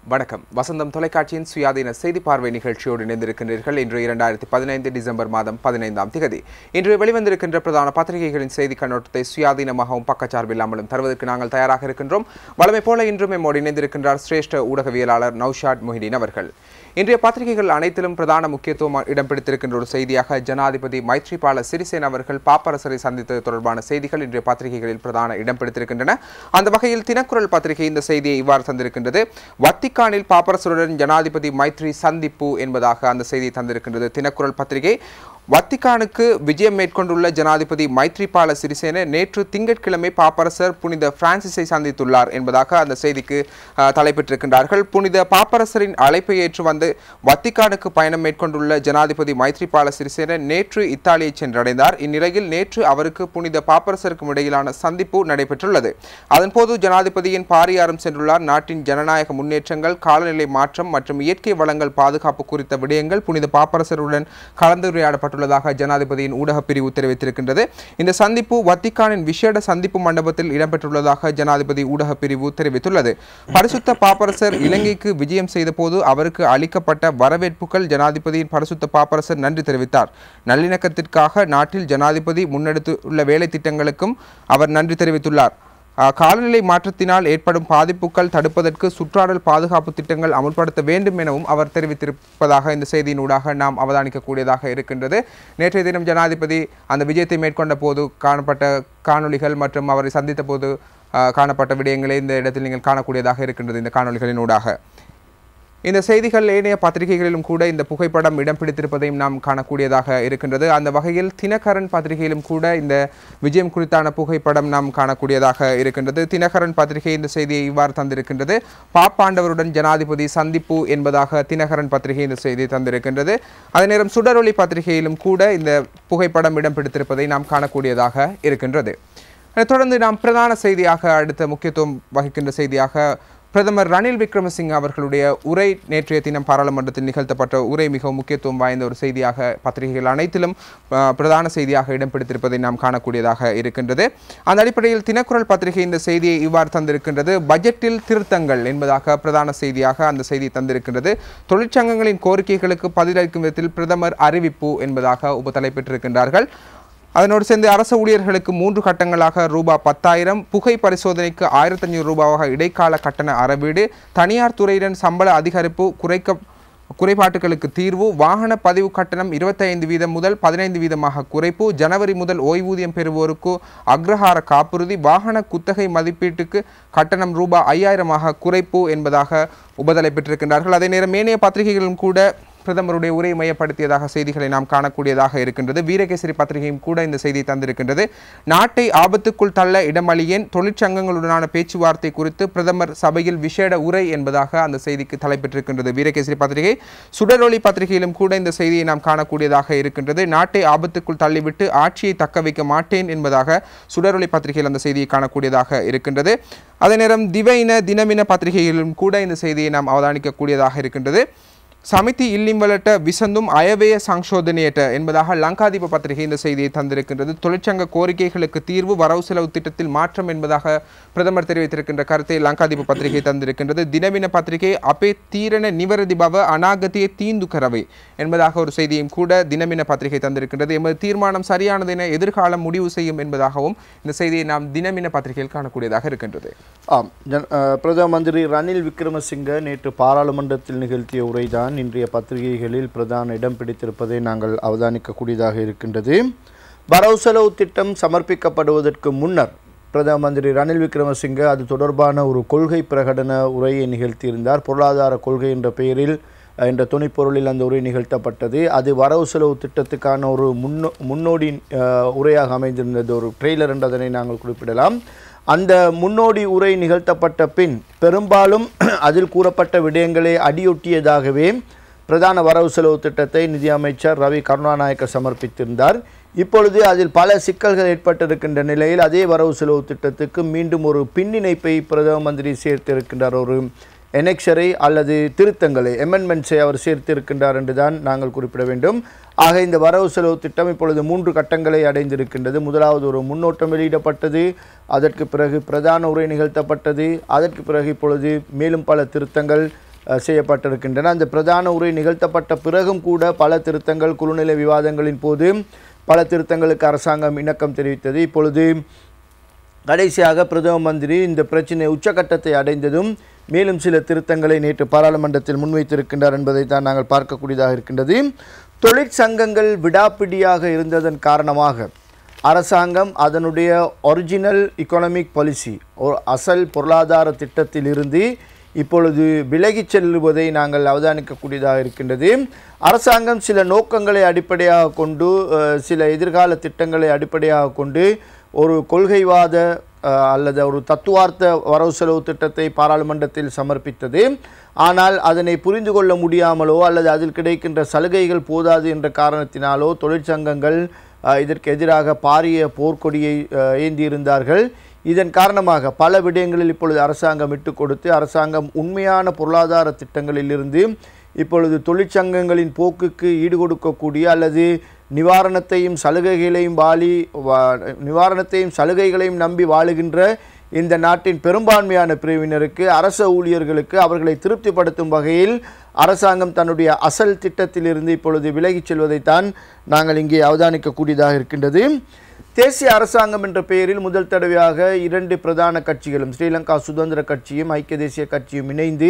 வணக்கம் வசந்தம் தொலைக்காட்சியின் சுயாதீன செய்தி பார்வை நிகழ்ச்சியோடு இணைந்திருக்கின்றீர்கள் இன்று இரண்டாயிரத்தி பதினைந்து டிசம்பர் மாதம் பதினைந்தாம் திகதி இன்று வெளிவந்திருக்கின்ற பிரதான பத்திரிகைகளின் செய்தி கண்ணோட்டத்தை சுயாதீனமாகவும் பக்கச்சார்பில்லாமலும் தருவதற்கு நாங்கள் தயாராக இருக்கின்றோம் வழமை போல இன்றும் எம்மோடு இணைந்திருக்கின்றார் சிரேஷ்ட ஊடகவியலாளர் நௌஷாட் மொஹிதீன் அவர்கள் இன்றைய பத்திரிகைகள் அனைத்திலும் பிரதான முக்கியத்துவம் இடம் பிடித்திருக்கின்ற ஒரு செய்தியாக ஜனாதிபதி மைத்ரிபால சிறிசேன அவர்கள் பாப்பரசரை சந்தித்தது தொடர்பான செய்திகள் இன்றைய பத்திரிகைகளில் பிரதான இடம் பிடித்திருக்கின்றன அந்த வகையில் தினக்குரல் பத்திரிகை இந்த செய்தியை இவ்வாறு தந்திருக்கின்றது வத்திக்கானில் பாப்பரசருடன் ஜனாதிபதி மைத்ரி சந்திப்பு என்பதாக அந்த செய்தியை தந்திருக்கின்றது தினக்குரல் பத்திரிகை வத்திக்கானுக்கு விஜயம் மேற்கொண்டுள்ள ஜனாதிபதி மைத்ரிபால சிறிசேன நேற்று திங்கட்கிழமை பாப்பரசர் புனித பிரான்சிஸை சந்தித்துள்ளார் என்பதாக அந்த செய்திக்கு அஹ், தலைப்பிட்டிருக்கின்றார்கள் புனித பாப்பரசரின் அழைப்பை ஏற்று வந்து வத்திக்கானுக்கு பயணம் மேற்கொண்டுள்ள ஜனாதிபதி மைத்ரிபால சிறிசேன நேற்று இத்தாலியை சென்றடைந்தார் இந்நிலையில் நேற்று அவருக்கு புனித பாப்பரசருக்கும் இடையிலான சந்திப்பு நடைபெற்றுள்ளது அதன்போது ஜனாதிபதியின் பாரியாரம் சென்றுள்ளார் நாட்டின் ஜனநாயக முன்னேற்றங்கள் காலநிலை மாற்றம் மற்றும் இயற்கை வளங்கள் பாதுகாப்பு குறித்த விடயங்கள் புனித பாப்பரசருடன் கலந்துரையாடப்பட்டுள்ளதாக ஜனாதிபதியின் ஊடகப் பிரிவு தெரிவித்திருக்கின்றது இந்த சந்திப்பு வத்திக்கானின் விசேட சந்திப்பு மண்டபத்தில் இடம்பெற்றுள்ளதாக ஜனாதிபதி ஊடகப் பிரிவு தெரிவித்துள்ளது பரிசுத்த பாப்பரசர் இலங்கைக்கு விஜயம் செய்தபோது அவருக்கு அளிக்கப்பட்ட வரவேற்புகள் ஜனாதிபதியின் பரிசுத்த பாப்பரசர் நன்றி தெரிவித்தார் நல்லிணக்கத்திற்காக நாட்டில் ஜனாதிபதி முன்னெடுத்துள்ள வேலை திட்டங்களுக்கும் அவர் நன்றி தெரிவித்துள்ளார் அஹ், காலநிலை மாற்றத்தினால் ஏற்படும் பாதிப்புகள் தடுப்பதற்கு சுற்றாடல் பாதுகாப்பு திட்டங்கள் அமுல்படுத்த வேண்டும் எனவும் அவர் தெரிவித்திருப்பதாக இந்த செய்தியினூடாக நாம் அவதானிக்கக்கூடியதாக இருக்கின்றது நேற்றைய தினம் ஜனாதிபதி அந்த விஜயத்தை மேற்கொண்ட போது காணப்பட்ட காணொளிகள் மற்றும் அவரை சந்தித்த போது அஹ், காணப்பட்ட விடயங்களை இந்த இடத்தில் நீங்கள் காணக்கூடியதாக இருக்கின்றது இந்த காணொளிகளினூடாக இந்த செய்திகள் ஏனைய பத்திரிகைகளிலும் கூட இந்த புகைப்படம் இடம் பிடித்திருப்பதையும் நாம் காணக்கூடியதாக இருக்கின்றது அந்த வகையில் தினகரன் பத்திரிகையிலும் கூட இந்த விஜயம் குறித்தான புகைப்படம் நாம் காணக்கூடியதாக இருக்கின்றது தினகரன் பத்திரிகை இந்த செய்தியை இவ்வாறு தந்திருக்கின்றது பாப்பாண்டவருடன் ஜனாதிபதி சந்திப்பு என்பதாக தினகரன் பத்திரிகை இந்த செய்தியை தந்திருக்கின்றது அதே நேரம் சுடரொளி பத்திரிகையிலும் கூட இந்த புகைப்படம் இடம் பிடித்திருப்பதை நாம் காணக்கூடியதாக இருக்கின்றது அதைத் தொடர்ந்து நாம் பிரதான செய்தியாக அடுத்த முக்கியத்துவம் வகிக்கின்ற செய்தியாக பிரதமர் ரணில் விக்ரமசிங்க அவர்களுடைய உரை நேற்றைய தினம் பாராளுமன்றத்தில் நிகழ்த்தப்பட்ட உரை மிகவும் முக்கியத்துவம் வாய்ந்த ஒரு செய்தியாக பத்திரிகைகள் அனைத்திலும் அஹ், பிரதான செய்தியாக இடம் பிடித்திருப்பதை நாம் காணக்கூடியதாக இருக்கின்றது அந்த அடிப்படையில் தினக்குரல் பத்திரிகை இந்த செய்தியை இவ்வாறு தந்திருக்கின்றது பட்ஜெட்டில் திருத்தங்கள் என்பதாக பிரதான செய்தியாக அந்த செய்தி தந்திருக்கின்றது தொழிற்சங்கங்களின் கோரிக்கைகளுக்கு பதிலளிக்கும் விதத்தில் பிரதமர் அறிவிப்பு என்பதாக உபதலைப்பெற்றிருக்கின்றார்கள் அதனோடு சேர்ந்து அரசு ஊழியர்களுக்கு மூன்று கட்டங்களாக ரூபாய் பத்தாயிரம் புகை பரிசோதனைக்கு ஆயிரத்தி ஐநூறு ரூபாவாக இடைக்கால கட்டண அறவீடு தனியார் துறையுடன் சம்பள அதிகரிப்பு குறைக்க குறைபாட்டுகளுக்கு தீர்வு வாகன பதிவு கட்டணம் 25% வீதம் முதல் பதினைந்து வீதமாக குறைப்பு ஜனவரி முதல் ஓய்வூதியம் பெறுவோருக்கு அக்ரஹார காப்புறுதி வாகன குத்தகை மதிப்பீட்டுக்கு கட்டணம் ரூபாய் ஐயாயிரமாக குறைப்பு என்பதாக உபதலை பெற்றிருக்கின்றார்கள் அதே நேரம் ஏனைய பத்திரிகைகளும் கூட பிரதமருடைய உரை மையப்படுத்தியதாக செய்திகளை நாம் காணக்கூடியதாக இருக்கின்றது வீரகேசரி பத்திரிகையும் கூட இந்த செய்தியை தந்திருக்கின்றது நாட்டை ஆபத்துக்குள் தள்ள இடமளியேன் தொழிற்சங்கங்களுடனான பேச்சுவார்த்தை குறித்து பிரதமர் சபையில் விசேட உரை என்பதாக அந்த செய்திக்கு தலைப்பெற்றிருக்கின்றது வீரகேசரி பத்திரிகை சுடரொளி பத்திரிகையிலும் கூட இந்த செய்தியை நாம் காணக்கூடியதாக இருக்கின்றது நாட்டை ஆபத்துக்குள் தள்ளிவிட்டு ஆட்சியை தக்க வைக்க மாட்டேன் என்பதாக சுடரொளி பத்திரிகையில் அந்த செய்தியை காணக்கூடியதாக இருக்கின்றது அதே நேரம் திவைன தினமின பத்திரிகைகளிலும் கூட இந்த செய்தியை நாம் அவதானிக்கக்கூடியதாக இருக்கின்றது சமிதி இல்லிம்பலட்ட விசந்தும் அயவேய சங்சோதனையட்ட என்பதாக லங்காதீப பத்திரிகை இந்த செய்தியை தந்திருக்கின்றது தொழிற்சங்க கோரிக்கைகளுக்கு தீர்வு வரவு செலவு திட்டத்தில் மாற்றம் என்பதாக பிரதமர் தெரிவித்திருக்கின்ற கருத்தை லங்காதீப பத்திரிகை தந்திருக்கின்றது தினவின பத்திரிகை அப்பே தீரன நிவரதி பவ அநாகத்திய தீந்து கரவை என்பதாக ஒரு செய்தியும் கூட தினமின பத்திரிகை தந்திருக்கின்றது எமது தீர்மானம் சரியானது என எதிர்காலம் முடிவு செய்யும் என்பதாகவும் இந்த செய்தியை நாம் தினமின பத்திரிகையில் காணக்கூடியதாக இருக்கின்றது ஆம் ஜன் அஹ், பிரதம மந்திரி ரணில் விக்ரமசிங்க நேற்று பாராளுமன்றத்தில் நிகழ்த்திய உரைதான் இன்றைய பத்திரிகைகளில் பிரதான இடம் பிடித்திருப்பதை நாங்கள் அவதானிக்கக்கூடியதாக இருக்கின்றது வரவு செலவு திட்டம் சமர்ப்பிக்கப்படுவதற்கு முன்னர் பிரதம மந்திரி ரணில் விக்ரமசிங்க அது தொடர்பான ஒரு கொள்கை பிரகடன உரையை நிகழ்த்தியிருந்தார் பொருளாதார கொள்கை என்ற பெயரில் அஹ், என்ற துணைப்பொருளில் அந்த உரை நிகழ்த்தப்பட்டது அது வரவு செலவு திட்டத்துக்கான ஒரு முன்னோ முன்னோடி அஹ், உரையாக அமைந்திருந்தது ஒரு ட்ரெய்லர் என்றதனை நாங்கள் குறிப்பிடலாம் அந்த முன்னோடி உரை நிகழ்த்தப்பட்ட பின் பெரும்பாலும் அதில் கூறப்பட்ட விடயங்களை அடியொட்டியதாகவே பிரதான வரவு செலவு திட்டத்தை நிதியமைச்சர் ரவி கருணாநாயக்க சமர்ப்பித்திருந்தார் இப்பொழுது அதில் பல சிக்கல்கள் ஏற்பட்டிருக்கின்ற நிலையில் அதே வரவு செலவு திட்டத்துக்கு மீண்டும் ஒரு பின்னிணைப்பை பிரதம மந்திரி சேர்த்திருக்கின்றார் ஒரு எனெக்ஷரை அல்லது திருத்தங்களை எமெண்ட்மெண்ட்ஸை அவர் சேர்த்திருக்கின்றார் என்றுதான் நாங்கள் குறிப்பிட வேண்டும் ஆக இந்த வரவு செலவு திட்டம் இப்பொழுது மூன்று கட்டங்களை அடைந்திருக்கின்றது முதலாவது ஒரு முன்னோட்டம் வெளியிடப்பட்டது அதற்கு பிறகு பிரதான உரை நிகழ்த்தப்பட்டது அதற்கு பிறகு இப்பொழுது மேலும் பல திருத்தங்கள் அஹ், செய்யப்பட்டிருக்கின்றன அந்த பிரதான உரை நிகழ்த்தப்பட்ட பிறகும் கூட பல திருத்தங்கள் குழுநிலை விவாதங்களின் போது பல திருத்தங்களுக்கு அரசாங்கம் இணக்கம் தெரிவித்தது இப்பொழுது கடைசியாக பிரதம மந்திரி இந்த பிரச்சினை உச்சகட்டத்தை அடைந்ததும் மேலும் சில திருத்தங்களை நேற்று பாராளுமன்றத்தில் முன்வைத்திருக்கின்றார் என்பதை தான் நாங்கள் பார்க்கக்கூடியதாக இருக்கின்றது தொழிற்சங்கங்கள் விடாப்பிடியாக இருந்ததன் காரணமாக அரசாங்கம் அதனுடைய ஒரிஜினல் எconomic பாலிசி ஒரு அசல் பொருளாதார திட்டத்திலிருந்து இப்பொழுது விலகிச் செல்லுவதை நாங்கள் அவதானிக்கக்கூடியதாக இருக்கின்றது அரசாங்கம் சில நோக்கங்களை அடிப்படையாக கொண்டு அஹ், சில எதிர்கால திட்டங்களை அடிப்படையாக கொண்டு ஒரு கொள்கைவாத அஹ், அல்லது ஒரு தத்துவார்த்த வரவு செலவு திட்டத்தை பாராளுமன்றத்தில் சமர்ப்பித்தது ஆனால் அதனை புரிந்து கொள்ள முடியாமலோ அல்லது அதில் கிடைக்கின்ற சலுகைகள் போதாது என்ற காரணத்தினாலோ தொழிற்சங்கங்கள் அஹ், இதற்கு எதிராக பாரிய போர்க்கொடியை அஹ், ஏந்தியிருந்தார்கள் இதன் காரணமாக பல விடயங்களில் இப்பொழுது அரசாங்கம் விட்டுக் கொடுத்து அரசாங்கம் உண்மையான பொருளாதார திட்டங்களிலிருந்து இப்பொழுது தொழிற்சங்கங்களின் போக்குக்கு ஈடு கொடுக்கக்கூடிய அல்லது நிவாரணத்தையும் சலுகைகளையும் வாழி வா- நிவாரணத்தையும் சலுகைகளையும் நம்பி வாழுகின்ற இந்த நாட்டின் பெரும்பான்மையான பிரிவினருக்கு அரச ஊழியர்களுக்கு அவர்களை திருப்திப்படுத்தும் வகையில் அரசாங்கம் தன்னுடைய அசல் திட்டத்திலிருந்து இப்பொழுது விலகிச் செல்வதைத்தான் நாங்கள் இங்கே அவதானிக்கக்கூடியதாக இருக்கின்றது தேசிய அரசாங்கம் என்ற பெயரில் முதல் தடவையாக இரண்டு பிரதான கட்சிகளும் ஸ்ரீலங்கா சுதந்திர கட்சியும் ஐக்கிய தேசிய கட்சியும் இணைந்து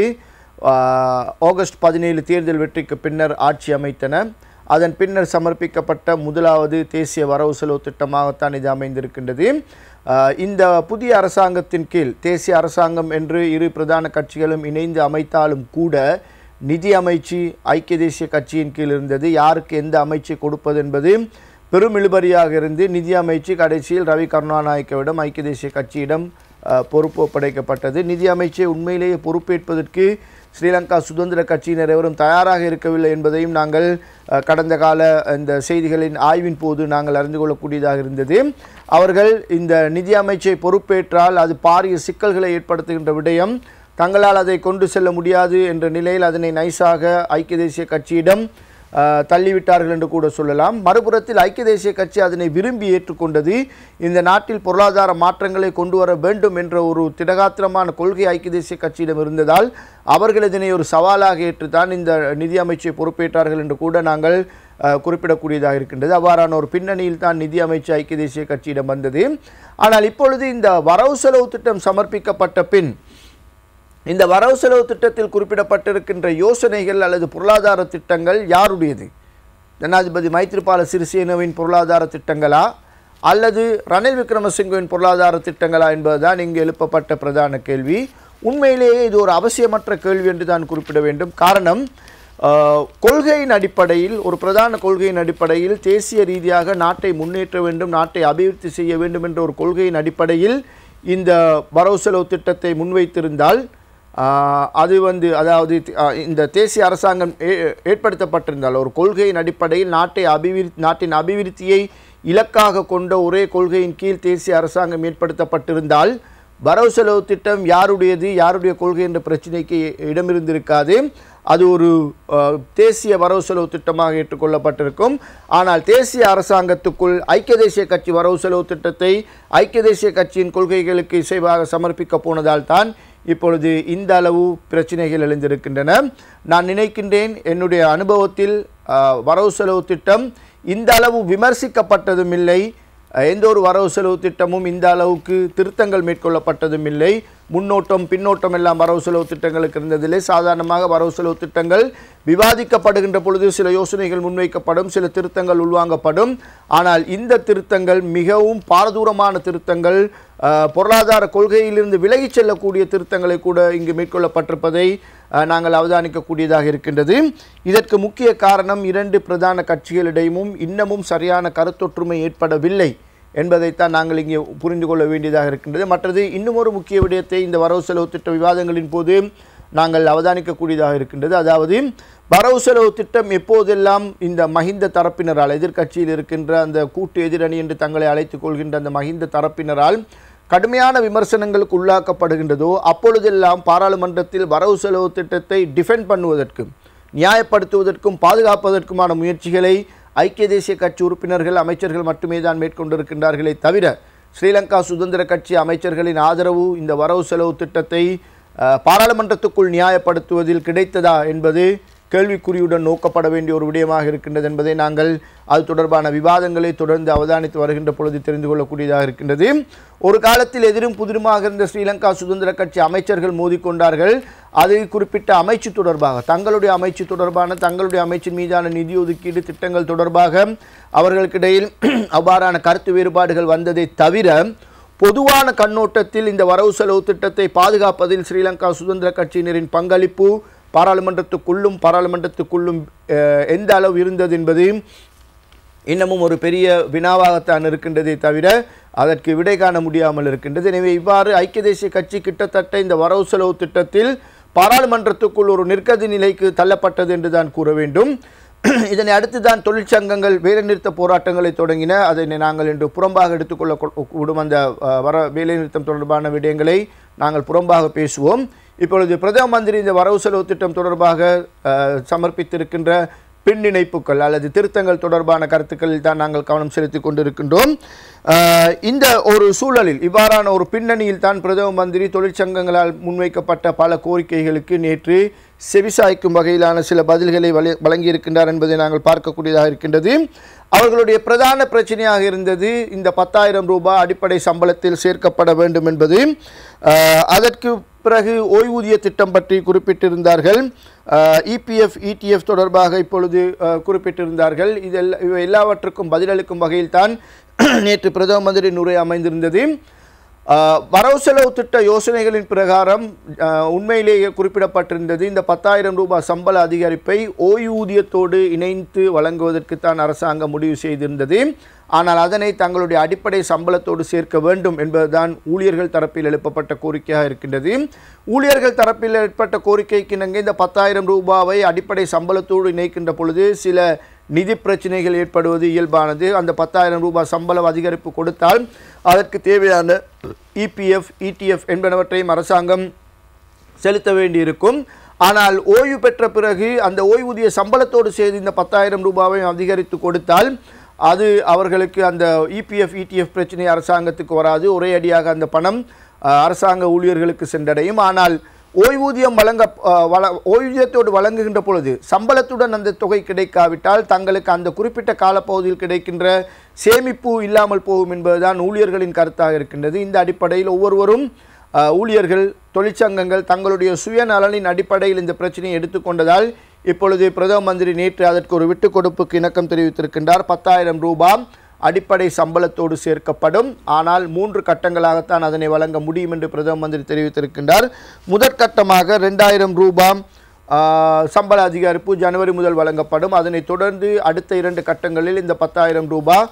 ஆஹ், ஆகஸ்ட் பதினேழு தேர்தல் வெற்றிக்கு பின்னர் ஆட்சி அமைத்தன அதன் பின்னர் சமர்ப்பிக்கப்பட்ட முதலாவது தேசிய வரவு செலவு திட்டமாகத்தான் இது அமைந்திருக்கின்றது ஆஹ், இந்த புதிய அரசாங்கத்தின் கீழ் தேசிய அரசாங்கம் என்று இரு பிரதான கட்சிகளும் இணைந்து அமைத்தாலும் கூட நிதி அமைச்சு ஐக்கிய தேசிய கட்சியின் கீழ் இருந்தது யாருக்கு எந்த அமைச்சை கொடுப்பது என்பது பெரும் இழுபறியாக இருந்து நிதி அமைச்சு கடைசியில் ரவி கருணாநாயக்கவிடம் ஐக்கிய தேசிய கட்சியிடம் அஹ், பொறுப்பு ஒப்படைக்கப்பட்டது நிதி அமைச்சை உண்மையிலேயே பொறுப்பேற்பதற்கு ஸ்ரீலங்கா சுதந்திர கட்சியினர் எவரும் தயாராக இருக்கவில்லை என்பதையும் நாங்கள் அஹ், கடந்த கால இந்த செய்திகளின் ஆய்வின் போது நாங்கள் அறிந்து கொள்ளக்கூடியதாக இருந்தது அவர்கள் இந்த நிதி அமைச்சை பொறுப்பேற்றால் அது பாரிய சிக்கல்களை ஏற்படுத்துகின்ற விடயம் தங்களால் அதை கொண்டு செல்ல முடியாது என்ற நிலையில் அதனை நைஸாக ஐக்கிய தேசிய கட்சியிடம் அஹ், தள்ளிவிட்டார்கள் என்று கூட சொல்லலாம் மறுபுறத்தில் ஐக்கிய தேசிய கட்சி அதனை விரும்பி ஏற்றுக்கொண்டது இந்த நாட்டில் பொருளாதார மாற்றங்களை கொண்டு வர வேண்டும் என்ற ஒரு திடகாத்திரமான கொள்கை ஐக்கிய தேசிய கட்சியிடம் இருந்ததால் அவர்கள் இதனை ஒரு சவாலாக ஏற்றுத்தான் இந்த நிதி அமைச்சை பொறுப்பேற்றார்கள் என்று கூட நாங்கள் அஹ், குறிப்பிடக்கூடியதாக இருக்கின்றது அவ்வாறான ஒரு பின்னணியில் தான் நிதி அமைச்சு ஐக்கிய தேசிய கட்சியிடம் வந்தது ஆனால் இப்பொழுது இந்த வரவு செலவு திட்டம் சமர்ப்பிக்கப்பட்ட பின் இந்த வரவு செலவு திட்டத்தில் குறிப்பிடப்பட்டிருக்கின்ற யோசனைகள் அல்லது பொருளாதார திட்டங்கள் யாருடையது ஜனாதிபதி மைத்ரிபால சிறிசேனவின் பொருளாதார திட்டங்களா அல்லது ரணில் விக்ரமசிங்கவின் பொருளாதார திட்டங்களா என்பதுதான் இங்கு எழுப்பப்பட்ட பிரதான கேள்வி உண்மையிலேயே இது ஒரு அவசியமற்ற கேள்வி என்று தான் குறிப்பிட வேண்டும் காரணம் ஆஹ், கொள்கையின் அடிப்படையில் ஒரு பிரதான கொள்கையின் அடிப்படையில் தேசிய ரீதியாக நாட்டை முன்னேற்ற வேண்டும் நாட்டை அபிவிருத்தி செய்ய வேண்டும் என்ற ஒரு கொள்கையின் அடிப்படையில் இந்த வரவு செலவு திட்டத்தை முன்வைத்திருந்தால் ஆஹ், அது வந்து அதாவது ஆஹ், இந்த தேசிய அரசாங்கம் ஏ- ஏற்படுத்தப்பட்டிருந்தால் ஒரு கொள்கையின் அடிப்படையில் நாட்டை அபிவிருத்தி நாட்டின் அபிவிருத்தியை இலக்காக கொண்ட ஒரே கொள்கையின் கீழ் தேசிய அரசாங்கம் ஏற்படுத்தப்பட்டிருந்தால் வரவு செலவு திட்டம் யாருடையது யாருடைய கொள்கை என்ற பிரச்சனைக்கு இடமிருந்திருக்காது அது ஒரு அஹ், தேசிய வரவு செலவு திட்டமாக ஏற்றுக்கொள்ளப்பட்டிருக்கும் ஆனால் தேசிய அரசாங்கத்துக்குள் ஐக்கிய தேசிய கட்சி வரவு செலவு திட்டத்தை ஐக்கிய தேசிய கட்சியின் கொள்கைகளுக்கு இசைவாக சமர்ப்பிக்க போனதால் தான் இப்பொழுது இந்த அளவு பிரச்சனைகள் எழுந்திருக்கின்றன நான் நினைக்கின்றேன் என்னுடைய அனுபவத்தில் அஹ், வரவு செலவு திட்டம் இந்த அளவு விமர்சிக்கப்பட்டதும் இல்லை அஹ், எந்த ஒரு வரவு செலவு திட்டமும் இந்த அளவுக்கு திருத்தங்கள் மேற்கொள்ளப்பட்டதும் இல்லை முன்னோட்டம் பின்னோட்டம் எல்லாம் வரவு செலவு திட்டங்களுக்கு இருந்ததில்லை சாதாரணமாக வரவு செலவு திட்டங்கள் விவாதிக்கப்படுகின்ற பொழுது சில யோசனைகள் முன்வைக்கப்படும் சில திருத்தங்கள் உள்வாங்கப்படும் ஆனால் இந்த திருத்தங்கள் மிகவும் பாரதூரமான திருத்தங்கள் அஹ், பொருளாதார கொள்கையிலிருந்து விலகிச் செல்லக்கூடிய திருத்தங்களை கூட இங்கு மேற்கொள்ளப்பட்டிருப்பதை அஹ், நாங்கள் அவதானிக்கக்கூடியதாக இருக்கின்றது இதற்கு முக்கிய காரணம் இரண்டு பிரதான கட்சிகளிடையும் இன்னமும் சரியான கருத்தொற்றுமை ஏற்படவில்லை என்பதைத்தான் நாங்கள் இங்கே புரிந்து கொள்ள வேண்டியதாக இருக்கின்றது மற்றது இன்னும் ஒரு முக்கிய விடயத்தை இந்த வரவு செலவு திட்ட விவாதங்களின் போது நாங்கள் அவதானிக்கக்கூடியதாக இருக்கின்றது அதாவது வரவு செலவு திட்டம் எப்போதெல்லாம் இந்த மஹிந்த தரப்பினரால் எதிர்க்கட்சியில் இருக்கின்ற அந்த கூட்டு எதிரணி என்று தங்களை அழைத்துக் கொள்கின்ற அந்த மஹிந்த தரப்பினரால் கடுமையான விமர்சனங்களுக்கு உள்ளாக்கப்படுகின்றதோ அப்பொழுதெல்லாம் பாராளுமன்றத்தில் வரவு செலவு திட்டத்தை டிஃபெண்ட் பண்ணுவதற்கும் நியாயப்படுத்துவதற்கும் பாதுகாப்பதற்குமான முயற்சிகளை ஐக்கிய தேசிய கட்சி உறுப்பினர்கள் அமைச்சர்கள் மட்டுமே தான் மேற்கொண்டிருக்கின்றார்களே தவிர ஸ்ரீலங்கா சுதந்திர கட்சி அமைச்சர்களின் ஆதரவு இந்த வரவு செலவு திட்டத்தை அஹ், பாராளுமன்றத்துக்குள் நியாயப்படுத்துவதில் கிடைத்ததா என்பது கேள்விக்குறியுடன் நோக்கப்பட வேண்டிய ஒரு விடயமாக இருக்கின்றது என்பதை நாங்கள் அது தொடர்பான விவாதங்களை தொடர்ந்து அவதானித்து வருகின்ற பொழுது தெரிந்து கொள்ளக்கூடியதாக இருக்கின்றது ஒரு காலத்தில் எதிரும் புதிருமாக இருந்த ஸ்ரீலங்கா சுதந்திர கட்சி அமைச்சர்கள் மோதிக்கொண்டார்கள் அது குறிப்பிட்ட அமைச்சு தொடர்பாக தங்களுடைய அமைச்சு தொடர்பான தங்களுடைய அமைச்சின் மீதான நிதி ஒதுக்கீடு திட்டங்கள் தொடர்பாக அவர்களுக்கிடையில் அவ்வாறான கருத்து வேறுபாடுகள் வந்ததை தவிர பொதுவான கண்ணோட்டத்தில் இந்த வரவு செலவு திட்டத்தை பாதுகாப்பதில் ஸ்ரீலங்கா சுதந்திர கட்சியினரின் பங்களிப்பு பாராளுமன்றத்துக்குள்ளும் பாராளுமன்றத்துக்குள்ளும் அஹ், எந்த அளவு இருந்தது என்பது இன்னமும் ஒரு பெரிய வினாவாகத்தான் இருக்கின்றதே தவிர அதற்கு விடை காண முடியாமல் இருக்கின்றது எனவே இவ்வாறு ஐக்கிய தேசிய கட்சி கிட்டத்தட்ட இந்த வரவு செலவு திட்டத்தில் பாராளுமன்றத்துக்குள் ஒரு நிற்கதி நிலைக்கு தள்ளப்பட்டது என்று தான் கூற வேண்டும் இதனை அடுத்து தான் தொழிற்சங்கங்கள் வேலைநிறுத்த போராட்டங்களை தொடங்கின அதனை நாங்கள் இன்று புறம்பாக எடுத்துக்கொள்ள கொ- கூடும் அந்த அஹ், வர வேலைநிறுத்தம் தொடர்பான விடயங்களை நாங்கள் புறம்பாக பேசுவோம் இப்பொழுது பிரதம மந்திரி இந்த வரவு செலவு திட்டம் தொடர்பாக அஹ், சமர்ப்பித்திருக்கின்ற பின்னிணைப்புகள் அல்லது திருத்தங்கள் தொடர்பான கருத்துக்களில் தான் நாங்கள் கவனம் செலுத்திக் கொண்டிருக்கின்றோம் அஹ், இந்த ஒரு சூழலில் இவ்வாறான ஒரு பின்னணியில் தான் பிரதம மந்திரி தொழிற்சங்கங்களால் முன்வைக்கப்பட்ட பல கோரிக்கைகளுக்கு நேற்று செவிசாய்க்கும் வகையிலான சில பதில்களை வழி- வழங்கியிருக்கின்றார் என்பதை நாங்கள் பார்க்கக்கூடியதாக இருக்கின்றது அவர்களுடைய பிரதான பிரச்சனையாக இருந்தது இந்த பத்தாயிரம் ரூபாய் அடிப்படை சம்பளத்தில் சேர்க்கப்பட வேண்டும் என்பது அஹ், அதற்கு பிறகு ஓய்வூதிய திட்டம் பற்றி குறிப்பிட்டிருந்தார்கள் இபிஎஃப் இடிஎஃப் தொடர்பாக இப்பொழுது அஹ், குறிப்பிட்டிருந்தார்கள் இதெல்லாம் இவை எல்லாவற்றுக்கும் பதிலளிக்கும் வகையில்தான் நேற்று பிரதம மந்திரி உரை அமைந்திருந்தது அஹ், வரவு செலவு திட்ட யோசனைகளின் பிரகாரம் அஹ், உண்மையிலேயே குறிப்பிடப்பட்டிருந்தது இந்த பத்தாயிரம் ரூபாய் சம்பள அதிகரிப்பை ஓய்வூதியத்தோடு இணைத்து வழங்குவதற்குத்தான் அரசாங்கம் முடிவு செய்திருந்தது ஆனால் அதனை தங்களுடைய அடிப்படை சம்பளத்தோடு சேர்க்க வேண்டும் என்பதுதான் ஊழியர்கள் தரப்பில் எழுப்பப்பட்ட கோரிக்கையாக இருக்கின்றது ஊழியர்கள் தரப்பில் ஏற்பட்ட கோரிக்கைக்கு இணங்க இந்த பத்தாயிரம் ரூபாவை அடிப்படை சம்பளத்தோடு இணைக்கின்ற பொழுது சில நிதி பிரச்சனைகள் ஏற்படுவது இயல்பானது அந்த பத்தாயிரம் ரூபாய் சம்பளம் அதிகரிப்பு கொடுத்தால் அதற்கு தேவையான இபிஎஃப் இடிஎஃப் என்பனவற்றையும் அரசாங்கம் செலுத்த வேண்டியிருக்கும் ஆனால் ஓய்வு பெற்ற பிறகு அந்த ஓய்வூதிய சம்பளத்தோடு சேர்த்து இந்த பத்தாயிரம் ரூபாவை அதிகரித்து கொடுத்தால் அது அவர்களுக்கு அந்த இபிஎஃப் இடிஎஃப் பிரச்சனை அரசாங்கத்துக்கு வராது ஒரே அடியாக அந்த பணம் அஹ், அரசாங்க ஊழியர்களுக்கு சென்றடையும் ஆனால் ஓய்வூதியம் வழங்க அஹ், வழ ஓய்வூதியத்தோடு வழங்குகின்ற பொழுது சம்பளத்துடன் அந்த தொகை கிடைக்காவிட்டால் தங்களுக்கு அந்த குறிப்பிட்ட காலப்பகுதியில் கிடைக்கின்ற சேமிப்பு இல்லாமல் போகும் என்பதுதான் ஊழியர்களின் கருத்தாக இருக்கின்றது இந்த அடிப்படையில் ஒவ்வொருவரும் அஹ், ஊழியர்கள் தொழிற்சங்கங்கள் தங்களுடைய சுயநலனின் அடிப்படையில் இந்த பிரச்சனையை எடுத்துக்கொண்டதால் இப்பொழுது பிரதம மந்திரி நேற்று அதற்கு ஒரு விட்டுக் கொடுப்புக்கு இணக்கம் தெரிவித்திருக்கின்றார் பத்தாயிரம் ரூபாய் அடிப்படை சம்பளத்தோடு சேர்க்கப்படும் ஆனால் மூன்று கட்டங்களாகத்தான் அதனை வழங்க முடியும் என்று பிரதம மந்திரி தெரிவித்திருக்கின்றார் முதற்கட்டமாக ரெண்டாயிரம் ரூபாய் ஆஹ், சம்பள அதிகரிப்பு ஜனவரி முதல் வழங்கப்படும் அதனைத் தொடர்ந்து அடுத்த இரண்டு கட்டங்களில் இந்த பத்தாயிரம் ரூபாய்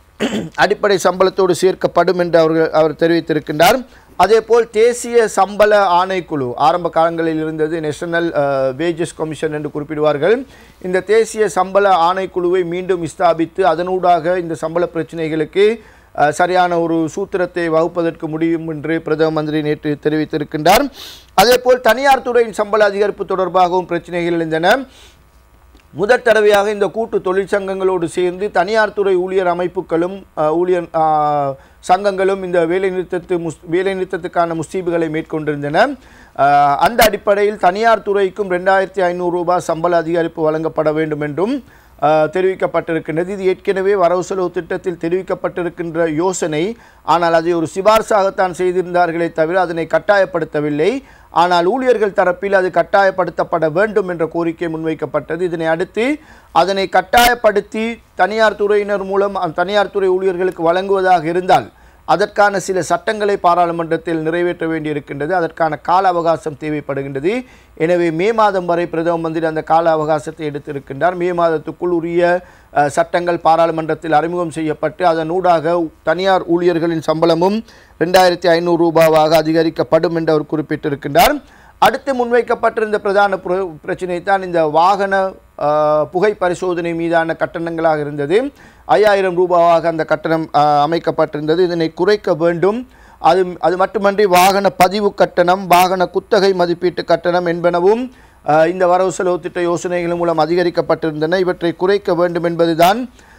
அடிப்படை சம்பளத்தோடு சேர்க்கப்படும் என்று அவர்கள் அவர் தெரிவித்திருக்கின்றார் அதேபோல் தேசிய சம்பள ஆணைக்குழு ஆரம்ப காலங்களில் இருந்தது நேஷனல் வேஜஸ் கமிஷன் என்று குறிப்பிடுவார்கள் இந்த தேசிய சம்பள ஆணைக்குழுவை மீண்டும் ஸ்தாபித்து அதனூடாக இந்த சம்பள பிரச்சனைகளுக்கு அஹ், சரியான ஒரு சூத்திரத்தை வகுப்பதற்கு முடியும் என்று பிரதம மந்திரி நேற்று தெரிவித்திருக்கின்றார் அதேபோல் தனியார் துறையின் சம்பள அதிகரிப்பு தொடர்பாகவும் பிரச்சனைகள் எழுந்தன முதற் தடவையாக இந்த கூட்டு தொழிற்சங்கங்களோடு சேர்ந்து தனியார் துறை ஊழியர் அமைப்புகளும் அஹ், ஊழியர் அஹ், சங்கங்களும் இந்த வேலைநிறுத்தத்து முஸ் வேலைநிறுத்தத்துக்கான முஸ்தீபுகளை மேற்கொண்டிருந்தன அஹ், அந்த அடிப்படையில் தனியார் துறைக்கும் ரெண்டாயிரத்தி ஐநூறு ரூபாய் சம்பள அதிகரிப்பு வழங்கப்பட வேண்டும் என்றும் அஹ், தெரிவிக்கப்பட்டிருக்கின்றது இது ஏற்கனவே வரவு செலவு திட்டத்தில் தெரிவிக்கப்பட்டிருக்கின்ற யோசனை ஆனால் அதை ஒரு சிபார்சாகத்தான் செய்திருந்தார்களே தவிர அதனை கட்டாயப்படுத்தவில்லை ஆனால் ஊழியர்கள் தரப்பில் அது கட்டாயப்படுத்தப்பட வேண்டும் என்ற கோரிக்கை முன்வைக்கப்பட்டது இதனை அடுத்து அதனை கட்டாயப்படுத்தி தனியார் துறையினர் மூலம் அந்த தனியார் துறை ஊழியர்களுக்கு வழங்குவதாக இருந்தால் அதற்கான சில சட்டங்களை பாராளுமன்றத்தில் நிறைவேற்ற வேண்டியிருக்கின்றது அதற்கான கால அவகாசம் தேவைப்படுகின்றது எனவே மே மாதம் வரை பிரதம மந்திரி அந்த கால அவகாசத்தை எடுத்திருக்கின்றார் மே மாதத்துக்குள் உரிய அஹ், சட்டங்கள் பாராளுமன்றத்தில் அறிமுகம் செய்யப்பட்டு அதனூடாக தனியார் ஊழியர்களின் சம்பளமும் ரெண்டாயிரத்தி ஐநூறு ரூபாவாக அதிகரிக்கப்படும் என்று அவர் குறிப்பிட்டிருக்கின்றார் அடுத்து முன்வைக்கப்பட்டிருந்த பிரதான பிர- பிரச்சனை தான் இந்த வாகன அஹ், புகை பரிசோதனை மீதான கட்டணங்களாக இருந்தது ஐயாயிரம் ரூபாவாக அந்த கட்டணம் அஹ், அமைக்கப்பட்டிருந்தது இதனை குறைக்க வேண்டும் அது அது மட்டுமன்றி வாகன பதிவு கட்டணம் வாகன குத்தகை மதிப்பீட்டு கட்டணம் என்பனவும் அஹ், இந்த வரவு செலவு திட்ட யோசனைகள் மூலம் அதிகரிக்கப்பட்டிருந்தன இவற்றை குறைக்க வேண்டும் என்பதுதான்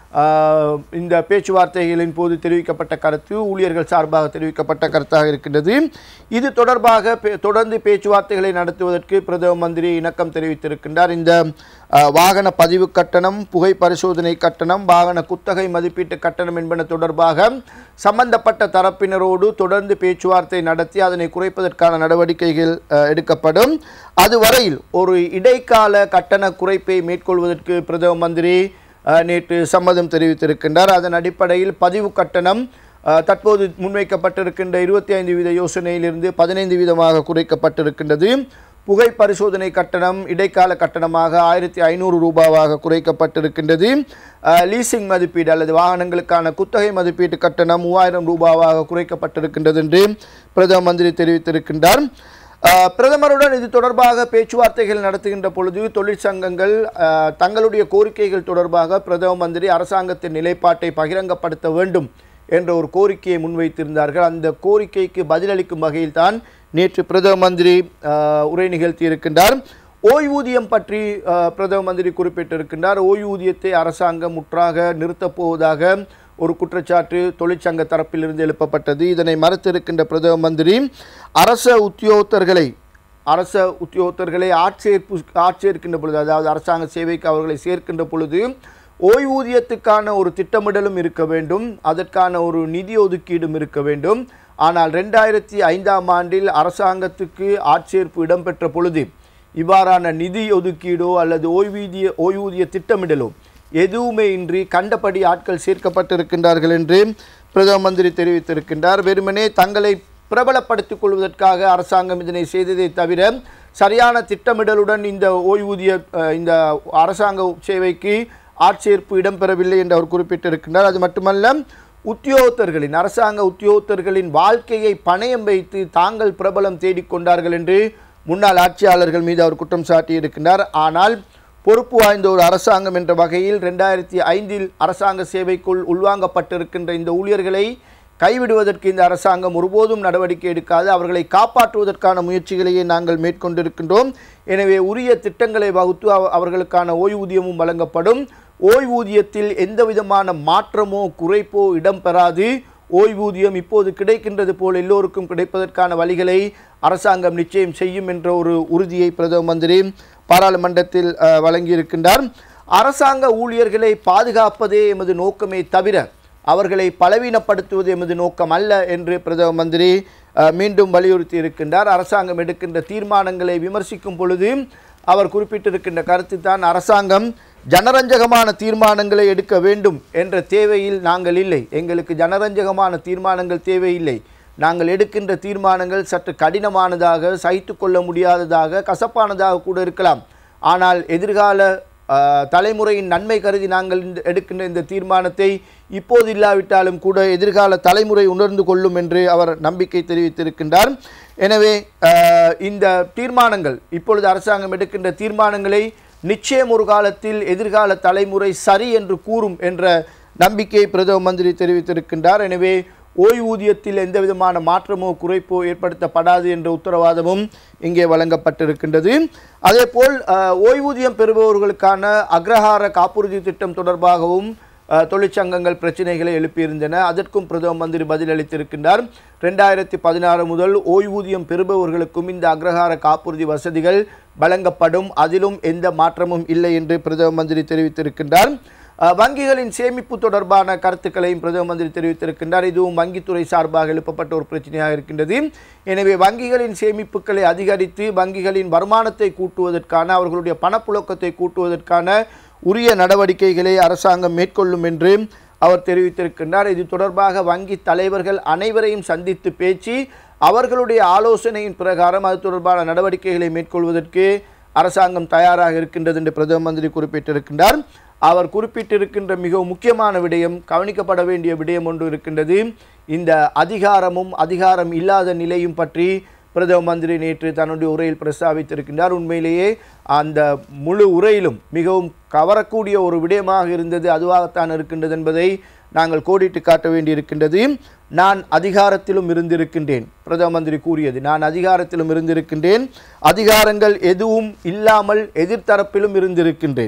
ஆஹ், இந்த பேச்சுவார்த்தைகளின் போது தெரிவிக்கப்பட்ட கருத்து ஊழியர்கள் சார்பாக தெரிவிக்கப்பட்ட கருத்தாக இருக்கின்றது இது தொடர்பாக பே- தொடர்ந்து பேச்சுவார்த்தைகளை நடத்துவதற்கு பிரதம மந்திரி இணக்கம் தெரிவித்திருக்கின்றார் இந்த ஆஹ், வாகன பதிவு கட்டணம் புகை பரிசோதனை கட்டணம் வாகன குத்தகை மதிப்பீட்டு கட்டணம் என்பன தொடர்பாக சம்பந்தப்பட்ட தரப்பினரோடு தொடர்ந்து பேச்சுவார்த்தை நடத்தி அதனை குறைப்பதற்கான நடவடிக்கைகள் ஆஹ், எடுக்கப்படும் அதுவரையில் ஒரு இடைக்கால கட்டண குறைப்பை மேற்கொள்வதற்கு பிரதம மந்திரி அஹ், நேற்று சம்மதம் தெரிவித்திருக்கின்றார் அதன் அடிப்படையில் பதிவு கட்டணம் அஹ், தற்போது முன்வைக்கப்பட்டிருக்கின்ற இருபத்தி ஐந்து வீத யோசனையிலிருந்து பதினைந்து வீதமாக குறைக்கப்பட்டிருக்கின்றது புகை பரிசோதனை கட்டணம் இடைக்கால கட்டணமாக ஆயிரத்தி ஐநூறு ரூபாவாக குறைக்கப்பட்டிருக்கின்றது அஹ், லீசிங் மதிப்பீடு அல்லது வாகனங்களுக்கான குத்தகை மதிப்பீட்டு கட்டணம் மூவாயிரம் ரூபாவாக குறைக்கப்பட்டிருக்கின்றது என்று பிரதம மந்திரி தெரிவித்திருக்கின்றார் அஹ், பிரதமருடன் இது தொடர்பாக பேச்சுவார்த்தைகள் நடத்துகின்ற பொழுது தொழிற்சங்கங்கள் அஹ், தங்களுடைய கோரிக்கைகள் தொடர்பாக பிரதம மந்திரி அரசாங்கத்தின் நிலைப்பாட்டை பகிரங்கப்படுத்த வேண்டும் என்ற ஒரு கோரிக்கையை முன்வைத்திருந்தார்கள் அந்த கோரிக்கைக்கு பதிலளிக்கும் வகையில் தான் நேற்று பிரதம மந்திரி அஹ், உரை நிகழ்த்தியிருக்கின்றார் ஓய்வூதியம் பற்றி அஹ், பிரதம மந்திரி குறிப்பிட்டிருக்கின்றார் ஓய்வூதியத்தை அரசாங்கம் முற்றாக நிறுத்தப் போவதாக ஒரு குற்றச்சாட்டு தொழிற்சங்க தரப்பிலிருந்து எழுப்பப்பட்டது இதனை மறுத்திருக்கின்ற பிரதம மந்திரி அரச உத்தியோகத்தர்களை அரச உத்தியோகத்தர்களை ஆட்சேர்ப்பு ஆட்சேர்க்கின்ற பொழுது அதாவது அரசாங்க சேவைக்கு அவர்களை சேர்க்கின்ற பொழுது ஓய்வூதியத்துக்கான ஒரு திட்டமிடலும் இருக்க வேண்டும் அதற்கான ஒரு நிதி ஒதுக்கீடும் இருக்க வேண்டும் ஆனால் ரெண்டாயிரத்தி ஐந்தாம் ஆண்டில் அரசாங்கத்துக்கு ஆட்சேர்ப்பு இடம்பெற்ற பொழுது இவ்வாறான நிதி ஒதுக்கீடோ அல்லது ஓய்வூதிய ஓய்வூதிய திட்டமிடலோ எதுவுமே இன்றி கண்டபடி ஆட்கள் சேர்க்கப்பட்டிருக்கின்றார்கள் என்று பிரதம மந்திரி தெரிவித்திருக்கின்றார் வெறுமனே தங்களை பிரபலப்படுத்திக் கொள்வதற்காக அரசாங்கம் இதனை செய்ததை தவிர சரியான திட்டமிடலுடன் இந்த ஓய்வூதிய அஹ், இந்த அரசாங்க சேவைக்கு ஆட்சேர்ப்பு இடம்பெறவில்லை என்று அவர் குறிப்பிட்டிருக்கின்றார் அது மட்டுமல்ல உத்தியோகத்தர்களின் அரசாங்க உத்தியோகத்தர்களின் வாழ்க்கையை பணயம் வைத்து தாங்கள் பிரபலம் தேடிக்கொண்டார்கள் என்று முன்னாள் ஆட்சியாளர்கள் மீது அவர் குற்றம் சாட்டியிருக்கின்றார் ஆனால் பொறுப்பு வாய்ந்த ஒரு அரசாங்கம் என்ற வகையில் ரெண்டாயிரத்தி ஐந்தில் அரசாங்க சேவைக்குள் உள்வாங்கப்பட்டிருக்கின்ற இந்த ஊழியர்களை கைவிடுவதற்கு இந்த அரசாங்கம் ஒருபோதும் நடவடிக்கை எடுக்காது அவர்களை காப்பாற்றுவதற்கான முயற்சிகளையே நாங்கள் மேற்கொண்டிருக்கின்றோம் எனவே உரிய திட்டங்களை வகுத்து அவ- அவர்களுக்கான ஓய்வூதியமும் வழங்கப்படும் ஓய்வூதியத்தில் எந்த விதமான மாற்றமோ குறைப்போ இடம்பெறாது ஓய்வூதியம் இப்போது கிடைக்கின்றது போல் எல்லோருக்கும் கிடைப்பதற்கான வழிகளை அரசாங்கம் நிச்சயம் செய்யும் என்ற ஒரு உறுதியை பிரதம மந்திரி பாராளுமன்றத்தில் அஹ், வழங்கியிருக்கின்றார் அரசாங்க ஊழியர்களை பாதுகாப்பதே எமது நோக்கமே தவிர அவர்களை பலவீனப்படுத்துவது எமது நோக்கம் அல்ல என்று பிரதம மந்திரி அஹ், மீண்டும் வலியுறுத்தி இருக்கின்றார் அரசாங்கம் எடுக்கின்ற தீர்மானங்களை விமர்சிக்கும் பொழுது அவர் குறிப்பிட்டிருக்கின்ற கருத்து தான் அரசாங்கம் ஜனரஞ்சகமான தீர்மானங்களை எடுக்க வேண்டும் என்ற தேவையில் நாங்கள் இல்லை எங்களுக்கு ஜனரஞ்சகமான தீர்மானங்கள் தேவையில்லை நாங்கள் எடுக்கின்ற தீர்மானங்கள் சற்று கடினமானதாக சகித்து கொள்ள முடியாததாக கசப்பானதாக கூட இருக்கலாம் ஆனால் எதிர்கால ஆஹ், தலைமுறையின் நன்மை கருதி நாங்கள் இந்த எடுக்கின்ற இந்த தீர்மானத்தை இப்போது இல்லாவிட்டாலும் கூட எதிர்கால தலைமுறை உணர்ந்து கொள்ளும் என்று அவர் நம்பிக்கை தெரிவித்திருக்கின்றார் எனவே ஆஹ், இந்த தீர்மானங்கள் இப்பொழுது அரசாங்கம் எடுக்கின்ற தீர்மானங்களை நிச்சயம் ஒரு காலத்தில் எதிர்கால தலைமுறை சரி என்று கூறும் என்ற நம்பிக்கையை பிரதம மந்திரி தெரிவித்திருக்கின்றார் எனவே ஓய்வூதியத்தில் எந்த விதமான மாற்றமோ குறைப்போ ஏற்படுத்தப்படாது என்ற உத்தரவாதமும் இங்கே வழங்கப்பட்டிருக்கின்றது அதேபோல் அஹ், ஓய்வூதியம் பெறுபவர்களுக்கான அக்ரஹார காப்புறுதி திட்டம் தொடர்பாகவும் அஹ், தொழிற்சங்கங்கள் பிரச்சனைகளை எழுப்பியிருந்தன அதற்கும் பிரதம மந்திரி பதிலளித்திருக்கின்றார் ரெண்டாயிரத்தி பதினாறு முதல் ஓய்வூதியம் பெறுபவர்களுக்கும் இந்த அக்ரஹார காப்புறுதி வசதிகள் வழங்கப்படும் அதிலும் எந்த மாற்றமும் இல்லை என்று பிரதம மந்திரி தெரிவித்திருக்கின்றார் அஹ், வங்கிகளின் சேமிப்பு தொடர்பான கருத்துக்களையும் பிரதம மந்திரி தெரிவித்திருக்கின்றார் இதுவும் வங்கித்துறை சார்பாக எழுப்பப்பட்ட ஒரு பிரச்சனையாக இருக்கின்றது எனவே வங்கிகளின் சேமிப்புகளை அதிகரித்து வங்கிகளின் வருமானத்தை கூட்டுவதற்கான அவர்களுடைய பணப்புழக்கத்தை கூட்டுவதற்கான உரிய நடவடிக்கைகளை அரசாங்கம் மேற்கொள்ளும் என்று அவர் தெரிவித்திருக்கின்றார் இது தொடர்பாக வங்கி தலைவர்கள் அனைவரையும் சந்தித்து பேச்சு அவர்களுடைய ஆலோசனையின் பிரகாரம் அது தொடர்பான நடவடிக்கைகளை மேற்கொள்வதற்கு அரசாங்கம் தயாராக இருக்கின்றது என்று பிரதம மந்திரி குறிப்பிட்டிருக்கின்றார் அவர் குறிப்பிட்டிருக்கின்ற மிகவும் முக்கியமான விடயம் கவனிக்கப்பட வேண்டிய விடயம் ஒன்று இருக்கின்றது இந்த அதிகாரமும் அதிகாரம் இல்லாத நிலையும் பற்றி பிரதம மந்திரி நேற்று தன்னுடைய உரையில் பிரஸ்தாபித்திருக்கின்றார் உண்மையிலேயே அந்த முழு உரையிலும் மிகவும் கவரக்கூடிய ஒரு விடயமாக இருந்தது அதுவாகத்தான் இருக்கின்றது என்பதை நாங்கள் கோடிட்டு காட்ட வேண்டியிருக்கின்றது நான் அதிகாரத்திலும் இருந்திருக்கின்றேன் பிரதம மந்திரி கூறியது நான் அதிகாரத்திலும் இருந்திருக்கின்றேன் அதிகாரங்கள் எதுவும் இல்லாமல் எதிர்த்தரப்பிலும் இருந்திருக்கின்றேன்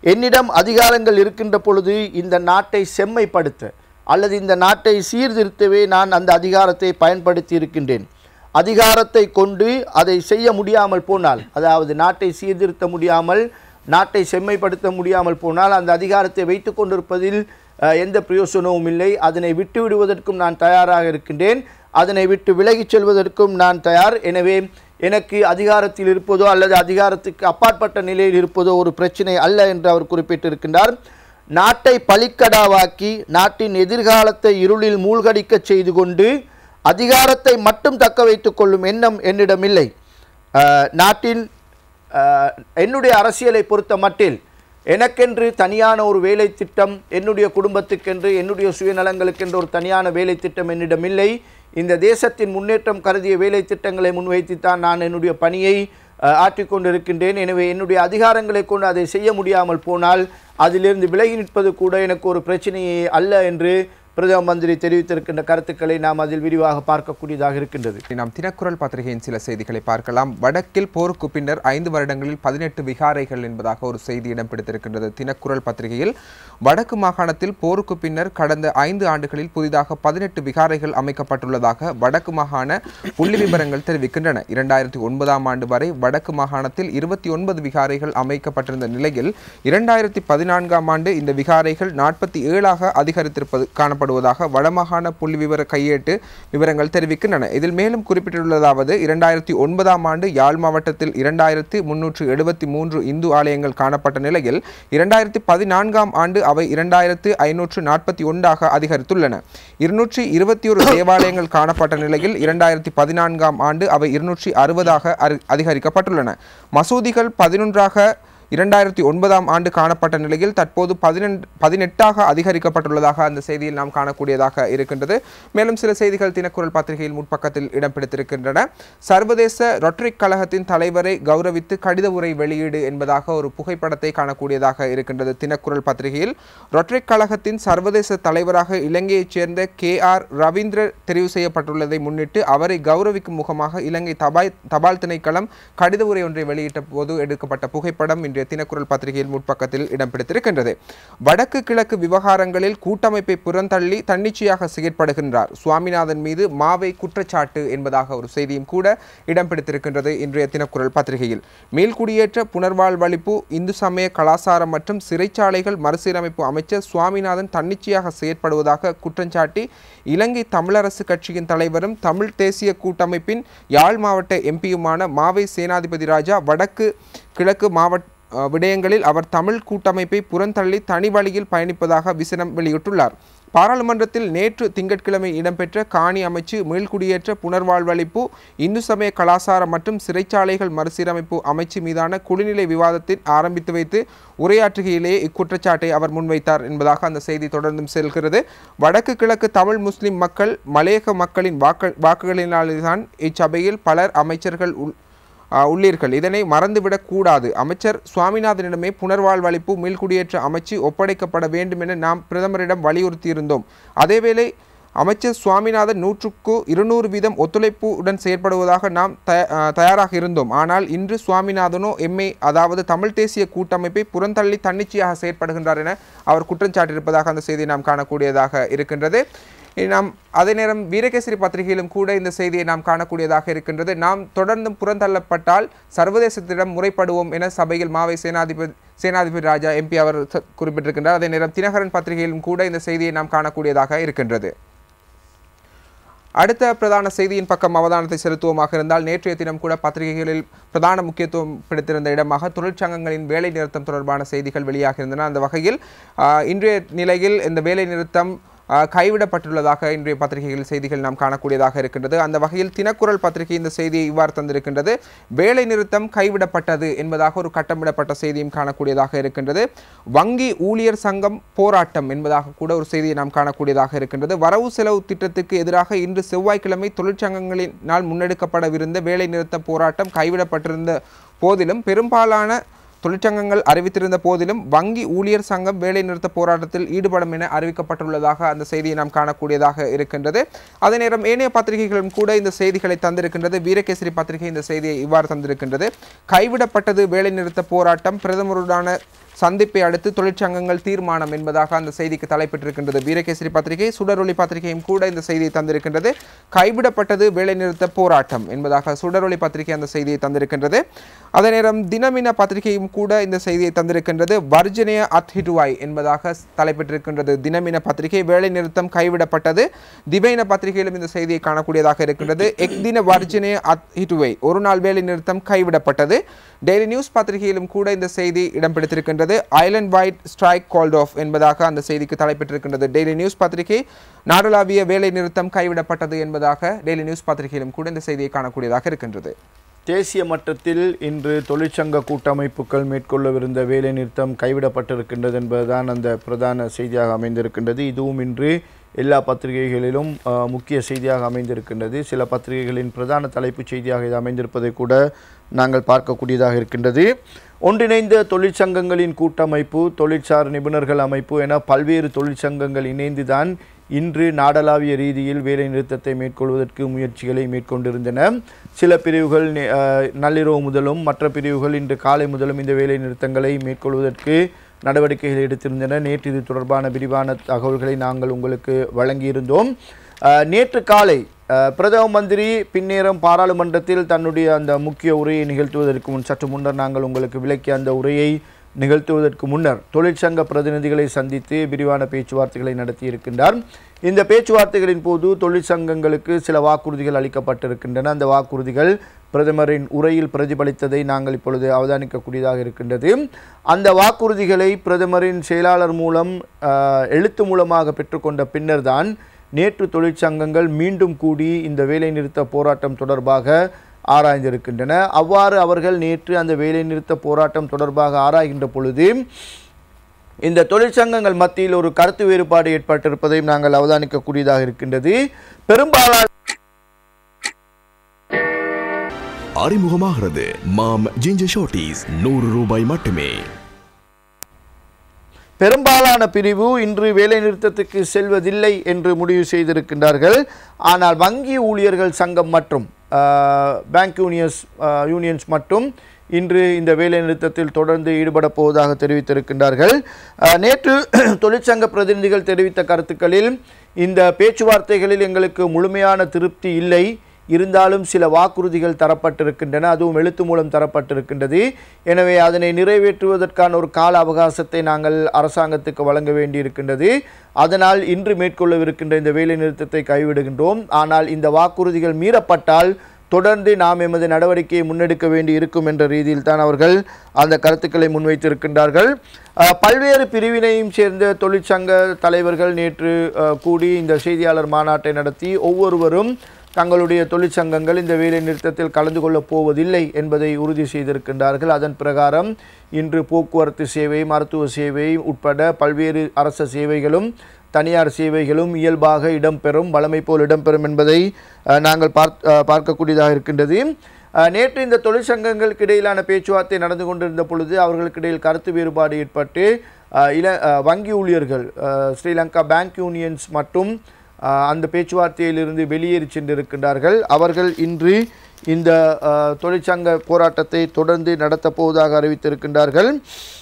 என்னிடம் அதிகாரங்கள் இருக்கின்ற பொழுது இந்த நாட்டை செம்மைப்படுத்த அல்லது இந்த நாட்டை சீர்திருத்தவே நான் அந்த அதிகாரத்தை பயன்படுத்தி இருக்கின்றேன் அதிகாரத்தை கொண்டு அதை செய்ய முடியாமல் போனால் அதாவது நாட்டை சீர்திருத்த முடியாமல் நாட்டை செம்மைப்படுத்த முடியாமல் போனால் அந்த அதிகாரத்தை வைத்து கொண்டிருப்பதில் அஹ், எந்த பிரயோசனமும் இல்லை அதனை விட்டு விடுவதற்கும் நான் தயாராக இருக்கின்றேன் அதனை விட்டு விலகிச் செல்வதற்கும் நான் தயார் எனவே எனக்கு அதிகாரத்தில் இருப்பதோ அல்லது அதிகாரத்துக்கு அப்பாற்பட்ட நிலையில் இருப்பதோ ஒரு பிரச்சனை அல்ல என்று அவர் குறிப்பிட்டிருக்கின்றார் நாட்டை பலிக்கடாவாக்கி நாட்டின் எதிர்காலத்தை இருளில் மூழ்கடிக்கச் செய்து கொண்டு அதிகாரத்தை மட்டும் தக்க வைத்துக் கொள்ளும் எண்ணம் என்னிடம் இல்லை அஹ், நாட்டின் அஹ், என்னுடைய அரசியலை பொறுத்த மட்டில் எனக்கென்று தனியான ஒரு வேலை திட்டம் என்னுடைய குடும்பத்துக்கென்று என்னுடைய சுயநலங்களுக்கென்று ஒரு தனியான வேலை திட்டம் என்னிடம் இல்லை இந்த தேசத்தின் முன்னேற்றம் கருதிய வேலை திட்டங்களை முன்வைத்துத்தான் நான் என்னுடைய பணியை அஹ், ஆற்றிக் கொண்டிருக்கின்றேன் எனவே என்னுடைய அதிகாரங்களை கொண்டு அதை செய்ய முடியாமல் போனால் அதிலிருந்து விலகி நிற்பது கூட எனக்கு ஒரு பிரச்சனையே அல்ல என்று பிரதம மந்திரி தெரிவித்திருக்கின்ற கருத்துக்களை நாம் அதில் விரிவாக பார்க்கக்கூடியதாக இருக்கின்றது நாம் தினக்குரல் பத்திரிகையின் சில செய்திகளை பார்க்கலாம் வடக்கில் போருக்கு பின்னர் ஐந்து வருடங்களில் பதினெட்டு விகாரைகள் என்பதாக ஒரு செய்தி இடம் பிடித்திருக்கின்றது தினக்குரல் பத்திரிகையில் வடக்கு மாகாணத்தில் போருக்கு பின்னர் கடந்த ஐந்து ஆண்டுகளில் புதிதாக பதினெட்டு விகாரைகள் அமைக்கப்பட்டுள்ளதாக வடக்கு மாகாண புள்ளி விவரங்கள் தெரிவிக்கின்றன இரண்டாயிரத்தி ஒன்பதாம் ஆண்டு வரை வடக்கு மாகாணத்தில் இருபத்தி ஒன்பது விகாரைகள் அமைக்கப்பட்டிருந்த நிலையில் இரண்டாயிரத்தி பதினான்காம் ஆண்டு இந்த விகாரைகள் நாற்பத்தி ஏழாக அதிகரித்திருப்பது காணப்படுவதாக வடமாகாண புள்ளி விவர கையேட்டு விவரங்கள் தெரிவிக்கின்றன இதில் மேலும் குறிப்பிட்டுள்ளதாவது இரண்டாயிரத்தி ஒன்பதாம் ஆண்டு யாழ் மாவட்டத்தில் இரண்டாயிரத்தி முன்னூற்று எழுபத்தி மூன்று இந்து ஆலயங்கள் காணப்பட்ட நிலையில் இரண்டாயிரத்தி பதினான்காம் ஆண்டு அவை இரண்டாயிரத்து ஐநூற்று நாற்பத்தி ஒன்றாக அதிகரித்துள்ளன இருநூற்றி இருபத்தி ஒரு தேவாலயங்கள் காணப்பட்ட நிலையில் இரண்டாயிரத்தி பதினான்காம் ஆண்டு அவை இருநூற்றி அறுபதாக அதிகரிக்கப்பட்டுள்ளன மசூதிகள் பதினொன்றாக இரண்டாயிரத்தி ஒன்பதாம் ஆண்டு காணப்பட்ட நிலையில் தற்போது பதினெண்டு பதினெட்டாக அதிகரிக்கப்பட்டுள்ளதாக அந்த செய்தியில் நாம் காணக்கூடியதாக இருக்கின்றது மேலும் சில செய்திகள் தினக்குரல் பத்திரிகையில் முற்பக்கத்தில் இடம் பிடித்திருக்கின்றன சர்வதேச ரொட்டரிக் கழகத்தின் தலைவரை கௌரவித்து கடித உரை வெளியீடு என்பதாக ஒரு புகைப்படத்தை காணக்கூடியதாக இருக்கின்றது தினக்குரல் பத்திரிகையில் ரொட்டரிக் கழகத்தின் சர்வதேச தலைவராக இலங்கையைச் சேர்ந்த கே ஆர் ரவீந்திர தெரிவு செய்யப்பட்டுள்ளதை முன்னிட்டு அவரை கௌரவிக்கும் முகமாக இலங்கை தபால் தபால் திணைக்களம் கடித உரை ஒன்றை வெளியிட்ட போது எடுக்கப்பட்ட புகைப்படம் இன்றைய தினக்குரல் பத்திரிகையில் முற்பக்கத்தில் இடம் பிடித்திருக்கின்றது வடக்கு கிழக்கு விவகாரங்களில் கூட்டமைப்பை புறந்தள்ளி தன்னிச்சையாக செயற்படுகின்றார் சுவாமிநாதன் மீது மாவை குற்றச்சாட்டு என்பதாக ஒரு செய்தியும் கூட இடம் பிடித்திருக்கின்றது இன்றைய தினக்குரல் பத்திரிகையில் மேல்குடியேற்ற புனர்வாழ்வளிப்பு இந்து சமய கலாசாரம் மற்றும் சிறைச்சாலைகள் மறுசீரமைப்பு அமைச்சர் சுவாமிநாதன் தன்னிச்சையாக செயற்படுவதாக குற்றஞ்சாட்டி இலங்கை தமிழரசு கட்சியின் தலைவரும் தமிழ் தேசிய கூட்டமைப்பின் யாழ் மாவட்ட எம்பியுமான மாவை சேனாதிபதி ராஜா வடக்கு கிழக்கு மாவட்ட அஹ், விடயங்களில் அவர் தமிழ் கூட்டமைப்பை புறந்தள்ளி தனி வழியில் பயணிப்பதாக விசனம் வெளியிட்டுள்ளார் பாராளுமன்றத்தில் நேற்று திங்கட்கிழமை இடம்பெற்ற காணி அமைச்சு மீள்குடியேற்ற புனர்வாழ்வளிப்பு இந்து சமய கலாசாரம் மற்றும் சிறைச்சாலைகள் மறுசீரமைப்பு அமைச்சு மீதான குடிநிலை விவாதத்தில் ஆரம்பித்து வைத்து உரையாற்றுகையிலேயே இக்குற்றச்சாட்டை அவர் முன்வைத்தார் என்பதாக அந்த செய்தி தொடர்ந்தும் செல்கிறது வடக்கு கிழக்கு தமிழ் முஸ்லிம் மக்கள் மலையக மக்களின் வாக்கு வாக்குகளினால்தான் இச்சபையில் பலர் அமைச்சர்கள் உள் ஆஹ் உள்ளீர்கள் இதனை மறந்துவிடக் கூடாது அமைச்சர் சுவாமிநாதனிடமே புனர்வாழ்வளிப்பு மீள்குடியேற்ற அமைச்சு ஒப்படைக்கப்பட வேண்டும் என நாம் பிரதமரிடம் வலியுறுத்தியிருந்தோம் அதேவேளை அமைச்சர் சுவாமிநாதன் நூற்றுக்கு இருநூறு வீதம் ஒத்துழைப்புடன் செயற்படுவதாக நாம் தய ஆஹ் தயாராக இருந்தோம் ஆனால் இன்று சுவாமிநாதனோ எம்ஏ அதாவது தமிழ் தேசிய கூட்டமைப்பை புறந்தள்ளி தன்னிச்சையாக செயற்படுகின்றார் என அவர் குற்றம் சாட்டியிருப்பதாக அந்த செய்தியை நாம் காணக்கூடியதாக இருக்கின்றது இனி நாம் அதே நேரம் வீரகேசரி பத்திரிகையிலும் கூட இந்த செய்தியை நாம் காணக்கூடியதாக இருக்கின்றது நாம் தொடர்ந்தும் புறந்தள்ளப்பட்டால் சர்வதேசத்திடம் முறைப்படுவோம் என சபையில் மாவை சேனாதிபதி சேனாதிபதி ராஜா எம்பி அவர் ச- குறிப்பிட்டிருக்கின்றார் அதே நேரம் தினகரன் பத்திரிகையிலும் கூட இந்த செய்தியை நாம் காணக்கூடியதாக இருக்கின்றது அடுத்த பிரதான செய்தியின் பக்கம் அவதானத்தை செலுத்துவோமாக இருந்தால் நேற்றைய தினம் கூட பத்திரிகைகளில் பிரதான முக்கியத்துவம் பிடித்திருந்த இடமாக தொழிற்சங்கங்களின் வேலை நிறுத்தம் தொடர்பான செய்திகள் வெளியாக இருந்தன அந்த வகையில் ஆஹ், இன்றைய நிலையில் இந்த வேலை நிறுத்தம் ஆஹ், கைவிடப்பட்டுள்ளதாக இன்றைய பத்திரிகைகள் செய்திகள் நாம் காணக்கூடியதாக இருக்கின்றது அந்த வகையில் தினக்குரல் பத்திரிகை இந்த செய்தியை இவ்வாறு தந்திருக்கின்றது வேலை நிறுத்தம் கைவிடப்பட்டது என்பதாக ஒரு கட்டமிடப்பட்ட செய்தியும் காணக்கூடியதாக இருக்கின்றது வங்கி ஊழியர் சங்கம் போராட்டம் என்பதாக கூட ஒரு செய்தியை நாம் காணக்கூடியதாக இருக்கின்றது வரவு செலவு திட்டத்துக்கு எதிராக இன்று செவ்வாய்க்கிழமை தொழிற்சங்கங்களினால் முன்னெடுக்கப்படவிருந்த வேலை நிறுத்த போராட்டம் கைவிடப்பட்டிருந்த போதிலும் பெரும்பாலான தொழிற்சங்கங்கள் அறிவித்திருந்த போதிலும் வங்கி ஊழியர் சங்கம் வேலை நிறுத்த போராட்டத்தில் ஈடுபடும் என அறிவிக்கப்பட்டுள்ளதாக அந்த செய்தியை நாம் காணக்கூடியதாக இருக்கின்றது அதே நேரம் ஏனைய பத்திரிகைகளும் கூட இந்த செய்திகளை தந்திருக்கின்றது வீரகேசரி பத்திரிகை இந்த செய்தியை இவ்வாறு தந்திருக்கின்றது கைவிடப்பட்டது வேலை நிறுத்த போராட்டம் பிரதமருடான சந்திப்பை அடுத்து தொழிற்சங்கங்கள் தீர்மானம் என்பதாக அந்த செய்திக்கு தலைப்பிட்டிருக்கின்றது வீரகேசரி பத்திரிகை சுடரொளி பத்திரிகையும் கூட இந்த செய்தியை தந்திருக்கின்றது கைவிடப்பட்டது வேலைநிறுத்த போராட்டம் என்பதாக சுடரொளி பத்திரிகை அந்த செய்தியை தந்திருக்கின்றது அதே நேரம் தினமின பத்திரிகையும் கூட இந்த செய்தியை தந்திருக்கின்றது வர்ஜினிய அத்ஹிடுவாய் என்பதாக தலைப்பிட்டிருக்கின்றது தினமின பத்திரிகை வேலைநிறுத்தம் கைவிடப்பட்டது திவைன பத்திரிகையிலும் இந்த செய்தியை காணக்கூடியதாக இருக்கின்றது எக்தின வர்ஜினிய அத்ஹிடுவை ஒரு நாள் வேலை நிறுத்தம் கைவிடப்பட்டது டெய்லி நியூஸ் பத்திரிகையிலும் கூட இந்த செய்தி இடம் பிடித்திருக்கின்றது island wide strike called off என்பதாக அந்த செய்திக்கு தலைப்பிட்டிருக்கின்றது டெய்லி நியூஸ் பத்திரிகை நாடளாவிய வேலை நிறுத்தம் கைவிடப்பட்டது என்பதாக டெய்லி நியூஸ் பத்திரிகையிலும் கூட இந்த செய்தியை காணக்கூடியதாக இருக்கின்றது தேசிய மட்டத்தில் இன்று தொழிற்சங்க கூட்டமைப்புகள் மேற்கொள்ளவிருந்த வேலைநிறுத்தம் கைவிடப்பட்டிருக்கின்றது என்பதுதான் அந்த பிரதான செய்தியாக அமைந்திருக்கின்றது இதுவும் இன்று எல்லா பத்திரிகைகளிலும் அஹ், முக்கிய செய்தியாக அமைந்திருக்கின்றது சில பத்திரிகைகளின் பிரதான தலைப்புச் செய்தியாக இது அமைந்திருப்பதை கூட நாங்கள் பார்க்கக்கூடியதாக இருக்கின்றது ஒன்றிணைந்த தொழிற்சங்கங்களின் கூட்டமைப்பு தொழிற்சார் நிபுணர்கள் அமைப்பு என பல்வேறு தொழிற்சங்கங்கள் இணைந்துதான் இன்று நாடளாவிய ரீதியில் வேலை நிறுத்தத்தை மேற்கொள்வதற்கு முயற்சிகளை மேற்கொண்டிருந்தன சில பிரிவுகள் நே- அஹ், நள்ளிரவு முதலும் மற்ற பிரிவுகள் இன்று காலை முதலும் இந்த வேலை நிறுத்தங்களை மேற்கொள்வதற்கு நடவடிக்கைகள் எடுத்திருந்தன நேற்று இது தொடர்பான விரிவான தகவல்களை நாங்கள் உங்களுக்கு வழங்கியிருந்தோம் அஹ், நேற்று காலை அஹ், பிரதம மந்திரி பின்னேரம் பாராளுமன்றத்தில் தன்னுடைய அந்த முக்கிய உரையை நிகழ்த்துவதற்கு முன் சற்று முன்னர் நாங்கள் உங்களுக்கு விளக்கிய அந்த உரையை நிகழ்த்துவதற்கு முன்னர் தொழிற்சங்க பிரதிநிதிகளை சந்தித்து விரிவான பேச்சுவார்த்தைகளை நடத்தியிருக்கின்றார் இந்த பேச்சுவார்த்தைகளின் போது தொழிற்சங்கங்களுக்கு சில வாக்குறுதிகள் அளிக்கப்பட்டிருக்கின்றன அந்த வாக்குறுதிகள் பிரதமரின் உரையில் பிரதிபலித்ததை நாங்கள் இப்பொழுது அவதானிக்கக்கூடியதாக இருக்கின்றது அந்த வாக்குறுதிகளை பிரதமரின் செயலாளர் மூலம் ஆஹ், எழுத்து மூலமாக பெற்றுக்கொண்ட பின்னர்தான் நேற்று தொழிற்சங்கங்கள் மீண்டும் கூடி இந்த வேலைநிறுத்த போராட்டம் தொடர்பாக ஆராய்ந்திருக்கின்றன அவ்வாறு அவர்கள் நேற்று அந்த வேலைநிறுத்த போராட்டம் தொடர்பாக ஆராய்கின்ற பொழுது இந்த தொழிற்சங்கங்கள் மத்தியில் ஒரு கருத்து வேறுபாடு ஏற்பட்டிருப்பதையும் நாங்கள் அவதானிக்கக்கூடியதாக இருக்கின்றது பெரும்பாலான அறிமுகமாகிறது மாம் ஜிஞ்சர் ஷார்ட்டீஸ் நூறு ரூபாய் மட்டுமே பெரும்பாலான பிரிவு இன்று வேலைநிறுத்தத்துக்கு செல்வதில்லை என்று முடிவு செய்திருக்கின்றார்கள் ஆனால் வங்கி ஊழியர்கள் சங்கம் மற்றும் ah, bank unions ah, unions மட்டும் இன்று இந்த வேலைநிறுத்தத்தில் தொடர்ந்து ஈடுபட போவதாக தெரிவித்திருக்கின்றார்கள் ஆஹ், நேற்று தொழிற்சங்க பிரதிநிதிகள் தெரிவித்த கருத்துக்களில் இந்த பேச்சுவார்த்தைகளில் எங்களுக்கு முழுமையான திருப்தி இல்லை இருந்தாலும் சில வாக்குறுதிகள் தரப்பட்டிருக்கின்றன அதுவும் எழுத்து மூலம் தரப்பட்டிருக்கின்றது எனவே அதனை நிறைவேற்றுவதற்கான ஒரு கால அவகாசத்தை நாங்கள் அரசாங்கத்துக்கு வழங்க வேண்டியிருக்கின்றது அதனால் இன்று மேற்கொள்ளவிருக்கின்ற இந்த வேலைநிறுத்தத்தை கைவிடுகின்றோம் ஆனால் இந்த வாக்குறுதிகள் மீறப்பட்டால் தொடர்ந்து நாம் எமது நடவடிக்கையை முன்னெடுக்க வேண்டி இருக்கும் என்ற ரீதியில் தான் அவர்கள் அந்த கருத்துக்களை முன்வைத்திருக்கின்றார்கள் அஹ், பல்வேறு பிரிவினையும் சேர்ந்த தொழிற்சங்க தலைவர்கள் நேற்று அஹ், கூடி இந்த செய்தியாளர் மாநாட்டை நடத்தி ஒவ்வொருவரும் தங்களுடைய தொழிற்சங்கங்கள் இந்த வேலை நிறுத்தத்தில் கலந்து கொள்ளப் போவதில்லை என்பதை உறுதி செய்திருக்கின்றார்கள் அதன் பிரகாரம் இன்று போக்குவரத்து சேவை மருத்துவ சேவை உட்பட பல்வேறு அரச சேவைகளும் தனியார் சேவைகளும் இயல்பாக இடம்பெறும் வழமை போல் இடம்பெறும் என்பதை அஹ், நாங்கள் பார்த் அஹ், பார்க்கக்கூடியதாக இருக்கின்றது அஹ், நேற்று இந்த தொழிற்சங்கங்களுக்கு இடையிலான பேச்சுவார்த்தை நடந்து கொண்டிருந்த பொழுது அவர்களுக்கு இடையில் கருத்து வேறுபாடு ஏற்பட்டு அஹ், இல அஹ், வங்கி ஊழியர்கள் அஹ், ஸ்ரீலங்கா பேங்க் யூனியன்ஸ் மற்றும் அஹ், அந்த பேச்சுவார்த்தையிலிருந்து வெளியேறி சென்றிருக்கின்றார்கள் அவர்கள் இன்று இந்த அஹ், தொழிற்சங்க போராட்டத்தை தொடர்ந்து நடத்தப் போவதாக அறிவித்திருக்கின்றார்கள்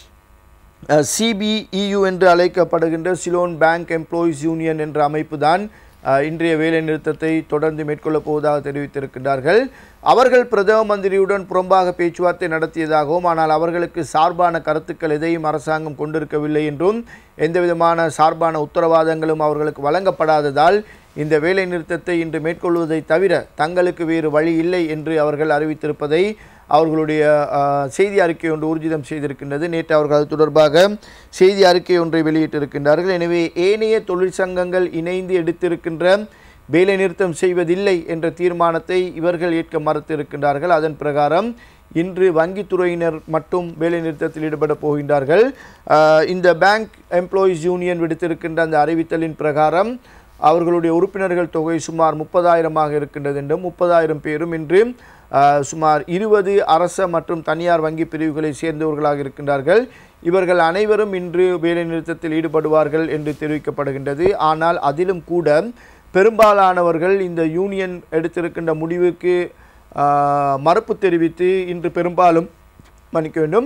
சிபிஇயு என்று அழைக்கப்படுகின்ற சிலோன் பேங்க் எம்ப்ளாயீஸ் யூனியன் என்ற அமைப்பு தான் இன்றைய வேலை நிறுத்தத்தை தொடர்ந்து மேற்கொள்ளப் போவதாக தெரிவித்திருக்கின்றார்கள் அவர்கள் பிரதம மந்திரியுடன் புறம்பாக பேச்சுவார்த்தை நடத்தியதாகவும் ஆனால் அவர்களுக்கு சார்பான கருத்துக்கள் எதையும் அரசாங்கம் கொண்டிருக்கவில்லை என்றும் எந்தவிதமான சார்பான உத்தரவாதங்களும் அவர்களுக்கு வழங்கப்படாததால் இந்த வேலை நிறுத்தத்தை இன்று மேற்கொள்வதை தவிர தங்களுக்கு வேறு வழி இல்லை என்று அவர்கள் அறிவித்திருப்பதை அவர்களுடைய அஹ், செய்தி அறிக்கை ஒன்று ஊர்ஜிதம் செய்திருக்கின்றது நேற்று அவர்கள் அது தொடர்பாக செய்தி அறிக்கை ஒன்றை வெளியிட்டிருக்கின்றார்கள் எனவே ஏனைய தொழிற்சங்கங்கள் இணைந்து எடுத்திருக்கின்ற வேலைநிறுத்தம் செய்வதில்லை என்ற தீர்மானத்தை இவர்கள் ஏற்க மறுத்திருக்கின்றார்கள் அதன் பிரகாரம் இன்று வங்கித்துறையினர் மட்டும் வேலைநிறுத்தத்தில் ஈடுபட போகின்றார்கள் அஹ், இந்த பேங்க் எம்ப்ளாயீஸ் யூனியன் விடுத்திருக்கின்ற அந்த அறிவித்தலின் பிரகாரம் அவர்களுடைய உறுப்பினர்கள் தொகை சுமார் முப்பதாயிரமாக இருக்கின்றது என்றும் முப்பதாயிரம் பேரும் இன்று அஹ், சுமார் இருபது அரச மற்றும் தனியார் வங்கி பிரிவுகளை சேர்ந்தவர்களாக இருக்கின்றார்கள் இவர்கள் அனைவரும் இன்று வேலைநிறுத்தத்தில் ஈடுபடுவார்கள் என்று தெரிவிக்கப்படுகின்றது ஆனால் அதிலும் கூட பெரும்பாலானவர்கள் இந்த யூனியன் எடுத்திருக்கின்ற முடிவுக்கு ஆஹ், மறுப்பு தெரிவித்து இன்று பெரும்பாலும் மன்னிக்க வேண்டும்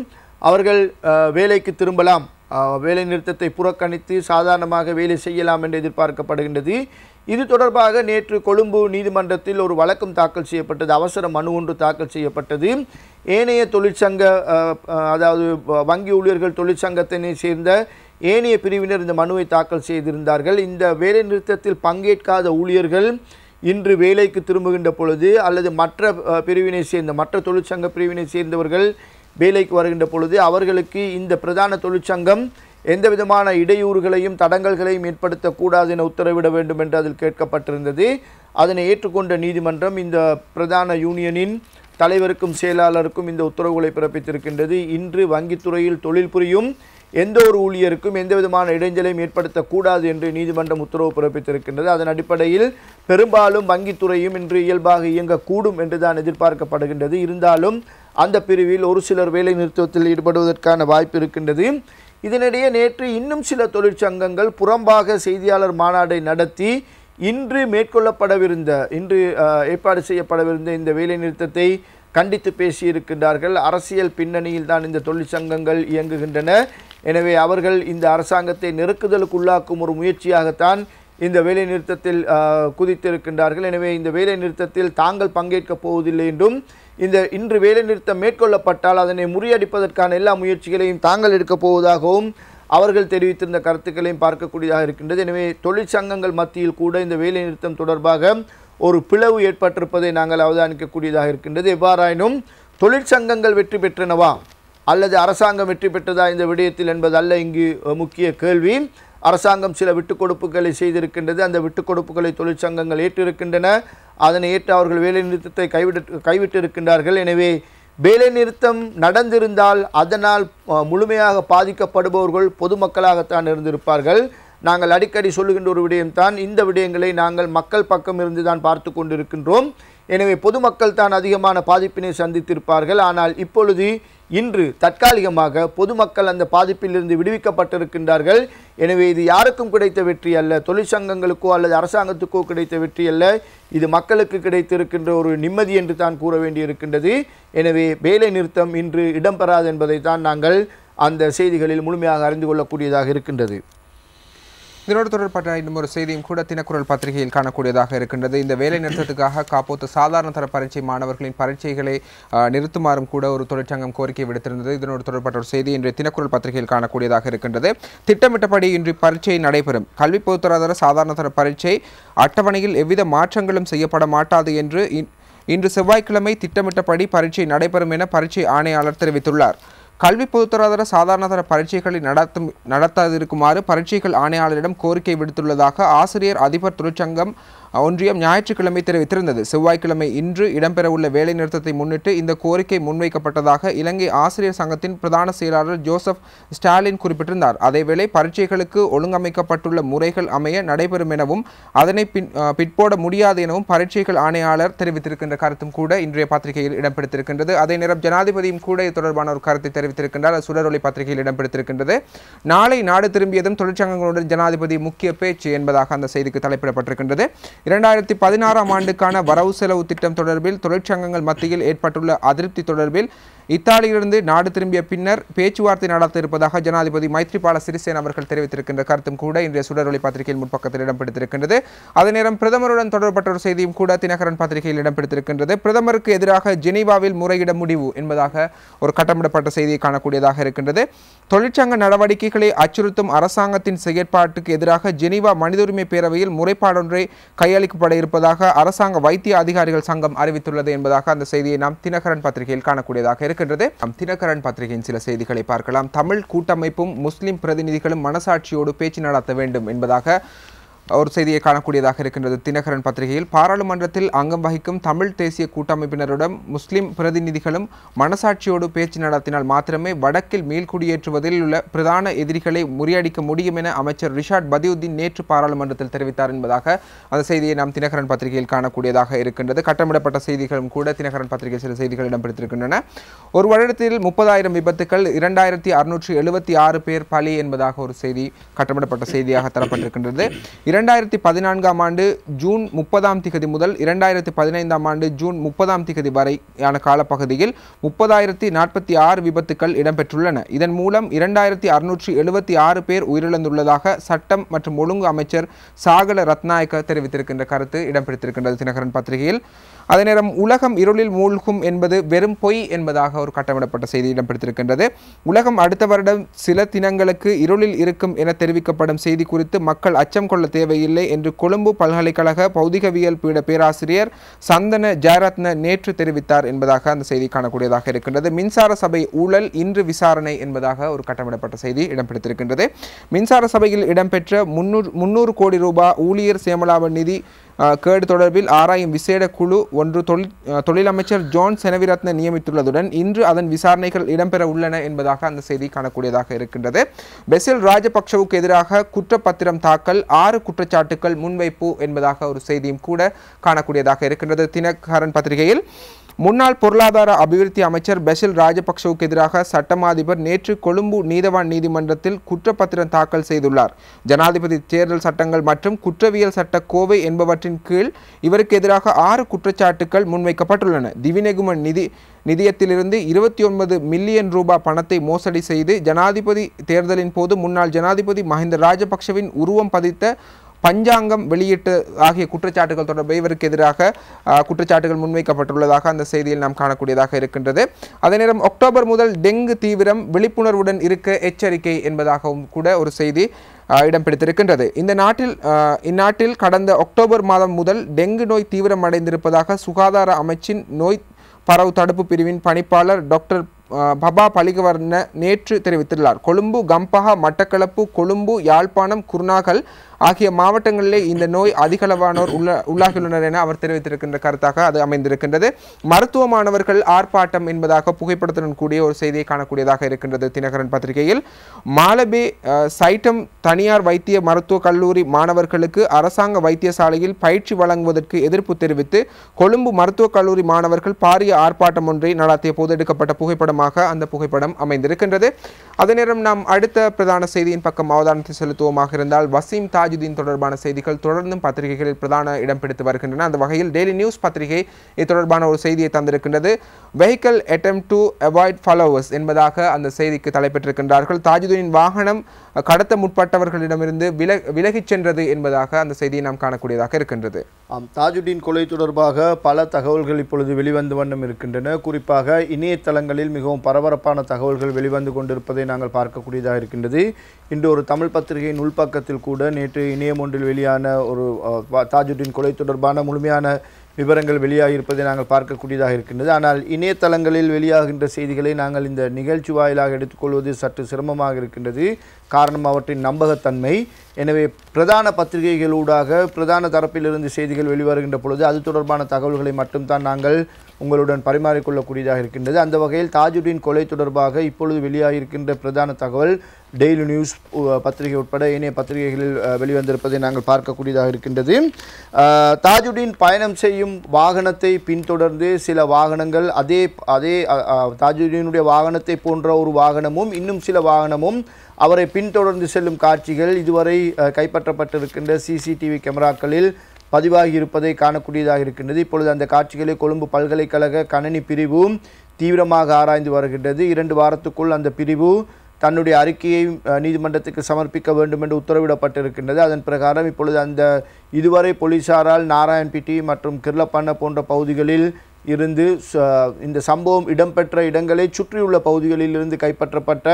அவர்கள் அஹ், வேலைக்கு திரும்பலாம் அஹ், வேலை நிறுத்தத்தை புறக்கணித்து சாதாரணமாக வேலை செய்யலாம் என்று எதிர்பார்க்கப்படுகின்றது இது தொடர்பாக நேற்று கொழும்பு நீதிமன்றத்தில் ஒரு வழக்கம் தாக்கல் செய்யப்பட்டது அவசர மனு ஒன்று தாக்கல் செய்யப்பட்டது ஏனைய தொழிற்சங்க அஹ், அஹ், அதாவது வ- வங்கி ஊழியர்கள் தொழிற்சங்கத்தினை சேர்ந்த ஏனைய பிரிவினர் இந்த மனுவை தாக்கல் செய்திருந்தார்கள் இந்த வேலை நிறுத்தத்தில் பங்கேற்காத ஊழியர்கள் இன்று வேலைக்கு திரும்புகின்ற பொழுது அல்லது மற்ற அஹ், பிரிவினை சேர்ந்த மற்ற தொழிற்சங்க பிரிவினை சேர்ந்தவர்கள் வேலைக்கு வருகின்ற பொழுது அவர்களுக்கு இந்த பிரதான தொழிற்சங்கம் எந்த விதமான இடையூறுகளையும் தடங்கல்களையும் ஏற்படுத்தக்கூடாது என உத்தரவிட வேண்டும் என்று அதில் கேட்கப்பட்டிருந்தது அதனை ஏற்றுக்கொண்ட நீதிமன்றம் இந்த பிரதான யூனியனின் தலைவருக்கும் செயலாளருக்கும் இந்த உத்தரவுகளை பிறப்பித்திருக்கின்றது இன்று வங்கித்துறையில் தொழில் புரியும் எந்த ஒரு ஊழியருக்கும் எந்த விதமான இடைஞ்சலையும் ஏற்படுத்தக்கூடாது என்று நீதிமன்றம் உத்தரவு பிறப்பித்திருக்கின்றது அதன் அடிப்படையில் பெரும்பாலும் வங்கித்துறையும் இன்று இயல்பாக இயங்கக்கூடும் என்று தான் எதிர்பார்க்கப்படுகின்றது இருந்தாலும் அந்த பிரிவில் ஒரு சிலர் வேலை நிறுத்தத்தில் ஈடுபடுவதற்கான வாய்ப்பு இருக்கின்றது இதனிடையே நேற்று இன்னும் சில தொழிற்சங்கங்கள் புறம்பாக செய்தியாளர் மாநாடை நடத்தி இன்று மேற்கொள்ளப்படவிருந்த இன்று அஹ், ஏற்பாடு செய்யப்படவிருந்த இந்த வேலை நிறுத்தத்தை கண்டித்து பேசியிருக்கின்றார்கள் அரசியல் பின்னணியில் தான் இந்த தொழிற்சங்கங்கள் இயங்குகின்றன எனவே அவர்கள் இந்த அரசாங்கத்தை நெருக்குதலுக்கு உள்ளாக்கும் ஒரு முயற்சியாகத்தான் இந்த வேலை நிறுத்தத்தில் அஹ், குதித்திருக்கின்றார்கள் எனவே இந்த வேலை நிறுத்தத்தில் தாங்கள் பங்கேற்கப் போவதில்லை என்றும் இந்த இன்று வேலை நிறுத்தம் மேற்கொள்ளப்பட்டால் அதனை முறியடிப்பதற்கான எல்லா முயற்சிகளையும் தாங்கள் எடுக்கப் போவதாகவும் அவர்கள் தெரிவித்திருந்த கருத்துக்களையும் பார்க்கக்கூடியதாக இருக்கின்றது எனவே தொழிற்சங்கங்கள் மத்தியில் கூட இந்த வேலை நிறுத்தம் தொடர்பாக ஒரு பிளவு ஏற்பட்டிருப்பதை நாங்கள் அவதானிக்கக்கூடியதாக இருக்கின்றது எவ்வாறாயினும் தொழிற்சங்கங்கள் வெற்றி பெற்றனவா அல்லது அரசாங்கம் வெற்றி பெற்றதா இந்த விடயத்தில் என்பது அல்ல இங்கு அஹ், முக்கிய கேள்வி அரசாங்கம் சில விட்டுக் கொடுப்புகளை செய்திருக்கின்றது அந்த விட்டுக் கொடுப்புகளை தொழிற்சங்கங்கள் ஏற்றிருக்கின்றன அதனை ஏற்று அவர்கள் வேலை நிறுத்தத்தை கைவிட்டு கைவிட்டு இருக்கின்றார்கள் எனவே வேலை நிறுத்தம் நடந்திருந்தால் அதனால் அஹ், முழுமையாக பாதிக்கப்படுபவர்கள் பொதுமக்களாகத்தான் இருந்திருப்பார்கள் நாங்கள் அடிக்கடி சொல்லுகின்ற ஒரு விடயம்தான் இந்த விடயங்களை நாங்கள் மக்கள் பக்கம் இருந்து தான் பார்த்து கொண்டிருக்கின்றோம் எனவே பொதுமக்கள் தான் அதிகமான பாதிப்பினை சந்தித்திருப்பார்கள் ஆனால் இப்பொழுது இன்று தற்காலிகமாக பொதுமக்கள் அந்த பாதிப்பிலிருந்து விடுவிக்கப்பட்டிருக்கின்றார்கள் எனவே இது யாருக்கும் கிடைத்த வெற்றி அல்ல தொழிற்சங்கங்களுக்கோ அல்லது அரசாங்கத்துக்கோ கிடைத்த வெற்றி அல்ல இது மக்களுக்கு கிடைத்திருக்கின்ற ஒரு நிம்மதி என்று தான் கூற வேண்டியிருக்கின்றது எனவே வேலை நிறுத்தம் இன்று இடம்பெறாது என்பதை தான் நாங்கள் அந்த செய்திகளில் முழுமையாக அறிந்து கொள்ளக்கூடியதாக இருக்கின்றது இதனோடு தொடர்பட்ட இன்னும் ஒரு செய்தியும் கூட தினக்குரல் பத்திரிகையில் காணக்கூடியதாக இருக்கின்றது இந்த வேலை நிறுத்தத்துக்காக காப்போத்த சாதாரண தர பரீட்சை மாணவர்களின் பரீட்சைகளை அஹ், நிறுத்துமாறும் கூட ஒரு தொழிற்சங்கம் கோரிக்கை விடுத்திருந்தது இதனோடு தொடர்பட்ட ஒரு செய்தி இன்று தினக்குரல் பத்திரிகையில் காணக்கூடியதாக இருக்கின்றது திட்டமிட்டபடி இன்று பரீட்சை நடைபெறும் கல்வி பொதுத்தராதர சாதாரண தர பரீட்சை அட்டவணையில் எவ்வித மாற்றங்களும் செய்யப்பட மாட்டாது என்று இன்- இன்று செவ்வாய்க்கிழமை திட்டமிட்டபடி பரீட்சை நடைபெறும் என பரீட்சை ஆணையாளர் தெரிவித்துள்ளார் கல்வி பொதுத்தராதர சாதாரணதர பரீட்சைகளை நடத்தும் நடத்தாதிருக்குமாறு பரீட்சைகள் ஆணையாளரிடம் கோரிக்கை விடுத்துள்ளதாக ஆசிரியர் அதிபர் தொழிற்சங்கம் ஒன்றியம் ஞாயிற்றுக்கிழமை தெரிவித்திருந்தது செவ்வாய்க்கிழமை இன்று இடம்பெறவுள்ள வேலைநிறுத்தத்தை முன்னிட்டு இந்த கோரிக்கை முன்வைக்கப்பட்டதாக இலங்கை ஆசிரியர் சங்கத்தின் பிரதான செயலாளர் ஜோசப் ஸ்டாலின் குறிப்பிட்டிருந்தார் அதேவேளை பரீட்சைகளுக்கு ஒழுங்கமைக்கப்பட்டுள்ள முறைகள் அமைய நடைபெறும் எனவும் அதனை பின் அஹ், பிற்போட முடியாது எனவும் பரீட்சைகள் ஆணையாளர் தெரிவித்திருக்கின்ற கருத்தும் கூட இன்றைய பத்திரிகையில் இடம்பெடுத்திருக்கின்றது அதே நேரம் ஜனாதிபதியும் கூட இது தொடர்பான ஒரு கருத்தை தெரிவித்திருக்கின்றார் அது சுடரொளி பத்திரிகையில் இடம்பெடுத்திருக்கின்றது நாளை நாடு திரும்பியதும் தொழிற்சங்கங்களுடன் ஜனாதிபதி முக்கிய பேச்சு என்பதாக அந்த செய்திக்கு தலைப்பிடப்பட்டிருக்கின்றது இரண்டாயிரத்தி பதினாறாம் ஆண்டுக்கான வரவு செலவு திட்டம் தொடர்பில் தொழிற்சங்கங்கள் மத்தியில் ஏற்பட்டுள்ள அதிருப்தி தொடர்பில் இத்தாலியிலிருந்து நாடு திரும்பிய பின்னர் பேச்சுவார்த்தை நடத்த இருப்பதாக ஜனாதிபதி மைத்ரிபால சிறிசேன அவர்கள் தெரிவித்திருக்கின்ற கருத்தும் கூட இன்றைய சுடரொளி பத்திரிகையில் முற்பக்கத்தில் இடம்பெடுத்திருக்கின்றது அதே நேரம் பிரதமருடன் தொடர்பட்ட ஒரு செய்தியும் கூட தினகரன் பத்திரிகையில் இடம்பெடுத்திருக்கின்றது பிரதமருக்கு எதிராக ஜெனீவாவில் முறையிட முடிவு என்பதாக ஒரு கட்டமிடப்பட்ட செய்தியை காணக்கூடியதாக இருக்கின்றது தொழிற்சங்க நடவடிக்கைகளை அச்சுறுத்தும் அரசாங்கத்தின் செயற்பாட்டுக்கு எதிராக ஜெனீவா மனித உரிமை பேரவையில் முறைப்பாடொன்றை கையளிக்கப்பட இருப்பதாக அரசாங்க வைத்திய அதிகாரிகள் சங்கம் அறிவித்துள்ளது என்பதாக அந்த செய்தியை நாம் தினகரன் பத்திரிகையில் காணக்கூடியதாக இருக்கின்றது நாம் தினகரன் பத்திரிகையின் சில செய்திகளை பார்க்கலாம் தமிழ் கூட்டமைப்பும் முஸ்லிம் பிரதிநிதிகளும் மனசாட்சியோடு பேச்சு நடத்த வேண்டும் என்பதாக ஒரு செய்தியை காணக்கூடியதாக இருக்கின்றது தினகரன் பத்திரிகையில் பாராளுமன்றத்தில் அங்கம் வகிக்கும் தமிழ் தேசிய கூட்டமைப்பினருடன் முஸ்லிம் பிரதிநிதிகளும் மனசாட்சியோடு பேச்சு நடத்தினால் மாத்திரமே வடக்கில் மீள்குடியேற்றுவதில் உள்ள பிரதான எதிரிகளை முறியடிக்க முடியும் என அமைச்சர் ரிஷாட் பதியுத்தீன் நேற்று பாராளுமன்றத்தில் தெரிவித்தார் என்பதாக அந்த செய்தியை நாம் தினகரன் பத்திரிகையில் காணக்கூடியதாக இருக்கின்றது கட்டமிடப்பட்ட செய்திகளும் கூட தினகரன் பத்திரிகையில் சில செய்திகள் இடம்பெற்றிருக்கின்றன ஒரு வருடத்தில் முப்பதாயிரம் விபத்துக்கள் இரண்டாயிரத்தி அறுநூற்றி எழுபத்தி ஆறு பேர் பலி என்பதாக ஒரு செய்தி கட்டமிடப்பட்ட செய்தியாக தரப்பட்டிருக்கின்றது இரண்டாயிரத்தி பதினான்காம் ஆண்டு ஜூன் முப்பதாம் திகதி முதல் இரண்டாயிரத்தி பதினைந்தாம் ஆண்டு ஜூன் முப்பதாம் திகதி வரையான காலப்பகுதியில் முப்பதாயிரத்தி நாற்பத்தி ஆறு விபத்துக்கள் இடம்பெற்றுள்ளன இதன் மூலம் இரண்டாயிரத்தி அறுநூற்றி எழுபத்தி ஆறு பேர் உயிரிழந்துள்ளதாக சட்டம் மற்றும் ஒழுங்கு அமைச்சர் சாகல ரத்நாயக்க தெரிவித்திருக்கின்ற கருத்து இடம்பெற்றிருக்கின்றது தினகரன் பத்திரிகையில் அதே நேரம் உலகம் இருளில் மூழ்கும் என்பது வெறும் பொய் என்பதாக ஒரு கட்டமிடப்பட்ட செய்தி இடம்பெற்றிருக்கின்றது உலகம் அடுத்த வருடம் சில தினங்களுக்கு இருளில் இருக்கும் என தெரிவிக்கப்படும் செய்தி குறித்து மக்கள் அச்சம் கொள்ள தேவையில்லை என்று கொழும்பு பல்கலைக்கழக பௌதிகவியல் பீட பேராசிரியர் சந்தன ஜெயரத்ன நேற்று தெரிவித்தார் என்பதாக அந்த செய்தி காணக்கூடியதாக இருக்கின்றது மின்சார சபை ஊழல் இன்று விசாரணை என்பதாக ஒரு கட்டமிடப்பட்ட செய்தி இடம்பெற்றிருக்கின்றது மின்சார சபையில் இடம்பெற்ற முன்னூறு முன்னூறு கோடி ரூபாய் ஊழியர் சேமலாப நிதி அஹ், கேடு தொடர்பில் ஆராயும் விசேட குழு ஒன்று தொழில் அஹ், தொழிலமைச்சர் ஜான் செனவிரத்ன நியமித்துள்ளதுடன் இன்று அதன் விசாரணைகள் இடம்பெற உள்ளன என்பதாக அந்த செய்தி காணக்கூடியதாக இருக்கின்றது பெசில் ராஜபக்சவுக்கு எதிராக குற்றப்பத்திரம் தாக்கல் ஆறு குற்றச்சாட்டுக்கள் முன்வைப்பு என்பதாக ஒரு செய்தியும் கூட காணக்கூடியதாக இருக்கின்றது தினகரன் பத்திரிகையில் முன்னாள் பொருளாதார அபிவிருத்தி அமைச்சர் பெசில் ராஜபக்சவுக்கு எதிராக சட்டமா அதிபர் நேற்று கொழும்பு நீதவான் நீதிமன்றத்தில் குற்றப்பத்திரம் தாக்கல் செய்துள்ளார் ஜனாதிபதி தேர்தல் சட்டங்கள் மற்றும் குற்றவியல் சட்ட கோவை என்பவற்றின் கீழ் இவருக்கு எதிராக ஆறு குற்றச்சாட்டுகள் முன்வைக்கப்பட்டுள்ளன திவிநெகுமன் நிதி நிதியத்திலிருந்து இருபத்தி ஒன்பது மில்லியன் ரூபாய் பணத்தை மோசடி செய்து ஜனாதிபதி தேர்தலின் போது முன்னாள் ஜனாதிபதி மஹிந்த ராஜபக்ஷவின் உருவம் பதித்த பஞ்சாங்கம் வெளியிட்டு ஆகிய குற்றச்சாட்டுகள் தொடர்பாக இவருக்கு எதிராக ஆஹ், குற்றச்சாட்டுகள் முன்வைக்கப்பட்டுள்ளதாக அந்த செய்தியில் நாம் காணக்கூடியதாக இருக்கின்றது அதே நேரம் அக்டோபர் முதல் டெங்கு தீவிரம் விழிப்புணர்வுடன் இருக்க எச்சரிக்கை என்பதாகவும் கூட ஒரு செய்தி ஆஹ், இடம் பிடித்திருக்கின்றது இந்த நாட்டில் ஆஹ், இந்நாட்டில் கடந்த அக்டோபர் மாதம் முதல் டெங்கு நோய் தீவிரமடைந்திருப்பதாக சுகாதார அமைச்சின் நோய் பரவு தடுப்பு பிரிவின் பணிப்பாளர் டாக்டர் அஹ், பபா பலிகவர்ண நேற்று தெரிவித்துள்ளார் கொழும்பு கம்பஹா மட்டக்களப்பு கொழும்பு யாழ்ப்பாணம் குருநாகல் ஆகிய மாவட்டங்களிலே இந்த நோய் அதிகளவானோர் உள்ள உள்ளாகியுள்ளனர் என அவர் தெரிவித்திருக்கின்ற கருத்தாக அது அமைந்திருக்கின்றது மருத்துவ மாணவர்கள் ஆர்ப்பாட்டம் என்பதாக புகைப்படத்துடன் கூடிய ஒரு செய்தியை காணக்கூடியதாக இருக்கின்றது தினகரன் பத்திரிகையில் மாலபே அஹ், சைட்டம் தனியார் வைத்திய மருத்துவக் கல்லூரி மாணவர்களுக்கு அரசாங்க வைத்தியசாலையில் பயிற்சி வழங்குவதற்கு எதிர்ப்பு தெரிவித்து கொழும்பு மருத்துவக் கல்லூரி மாணவர்கள் பாரிய ஆர்ப்பாட்டம் ஒன்றை நடத்திய போது எடுக்கப்பட்ட புகைப்படமாக அந்த புகைப்படம் அமைந்திருக்கின்றது அதே நேரம் நாம் அடுத்த பிரதான செய்தியின் பக்கம் அவதானத்தை செலுத்துவோமாக இருந்தால் வசீம் தாஜுதீன் தொடர்பான செய்திகள் தொடர்ந்தும் பத்திரிகைகளில் பிரதான இடம் பிடித்து வருகின்றன அந்த வகையில் டெய்லி நியூஸ் பத்திரிகை இது தொடர்பான ஒரு செய்தியை தந்திருக்கின்றது vehicle attempt to avoid followers என்பதாக அந்த செய்திக்கு தலைப்பெற்றிருக்கின்றார்கள் தாஜுதீனின் வாகனம் கடத்த முற்பட்டவர்களிடமிருந்து வில விலகிச் சென்றது என்பதாக அந்த செய்தியை நாம் காணக்கூடியதாக இருக்கின்றது ஆம் தாஜுடீன் கொலை தொடர்பாக பல தகவல்கள் இப்பொழுது வெளிவந்து வண்ணம் இருக்கின்றன குறிப்பாக இணையதளங்களில் மிகவும் பரபரப்பான தகவல்கள் வெளிவந்து கொண்டிருப்பதை நாங்கள் பார்க்கக்கூடியதாக இருக்கின்றது இன்று ஒரு தமிழ் பத்திரிகையின் உள்பக்கத்தில் கூட நேற்று இணையம் ஒன்றில் வெளியான ஒரு அஹ், வா- தாஜுடீன் கொலை தொடர்பான முழுமையான விவரங்கள் வெளியாகியிருப்பதை நாங்கள் பார்க்கக்கூடியதாக இருக்கின்றது ஆனால் இணையதளங்களில் வெளியாகின்ற செய்திகளை நாங்கள் இந்த நிகழ்ச்சி வாயிலாக எடுத்துக்கொள்வது சற்று சிரமமாக இருக்கின்றது காரணம் அவற்றின் நம்பகத்தன்மை எனவே பிரதான பத்திரிகைகளூடாக பிரதான தரப்பிலிருந்து செய்திகள் வெளிவருகின்ற பொழுது அது தொடர்பான தகவல்களை மட்டும்தான் நாங்கள் உங்களுடன் பரிமாறிக்கொள்ளக்கூடியதாக இருக்கின்றது அந்த வகையில் தாஜுடீன் கொலை தொடர்பாக இப்பொழுது வெளியாகியிருக்கின்ற பிரதான தகவல் டெய்லி நியூஸ் உ- பத்திரிகை உட்பட ஏனைய பத்திரிகைகளில் அஹ், வெளிவந்திருப்பதை நாங்கள் பார்க்கக்கூடியதாக இருக்கின்றது அஹ், தாஜுடீன் பயணம் செய்யும் வாகனத்தை பின்தொடர்ந்து சில வாகனங்கள் அதே அதே அஹ், அஹ், தாஜுடீனுடைய வாகனத்தை போன்ற ஒரு வாகனமும் இன்னும் சில வாகனமும் அவரை பின்தொடர்ந்து செல்லும் காட்சிகள் இதுவரை அஹ், கைப்பற்றப்பட்டிருக்கின்ற சிசிடிவி கேமராக்களில் பதிவாகி இருப்பதை காணக்கூடியதாக இருக்கின்றது இப்பொழுது அந்த காட்சிகளை கொழும்பு பல்கலைக்கழக கணனி பிரிவு தீவிரமாக ஆராய்ந்து வருகின்றது இரண்டு வாரத்துக்குள் அந்த பிரிவு தன்னுடைய அறிக்கையை அஹ், நீதிமன்றத்துக்கு சமர்ப்பிக்க வேண்டும் என்று உத்தரவிடப்பட்டிருக்கின்றது அதன் பிரகாரம் இப்பொழுது அந்த இதுவரை போலீசாரால் நாராயண்பிட்டி மற்றும் கிர்லப்பண்ண போன்ற பகுதிகளில் இருந்து ச- இந்த சம்பவம் இடம்பெற்ற இடங்களை சுற்றியுள்ள பகுதிகளில் இருந்து கைப்பற்றப்பட்ட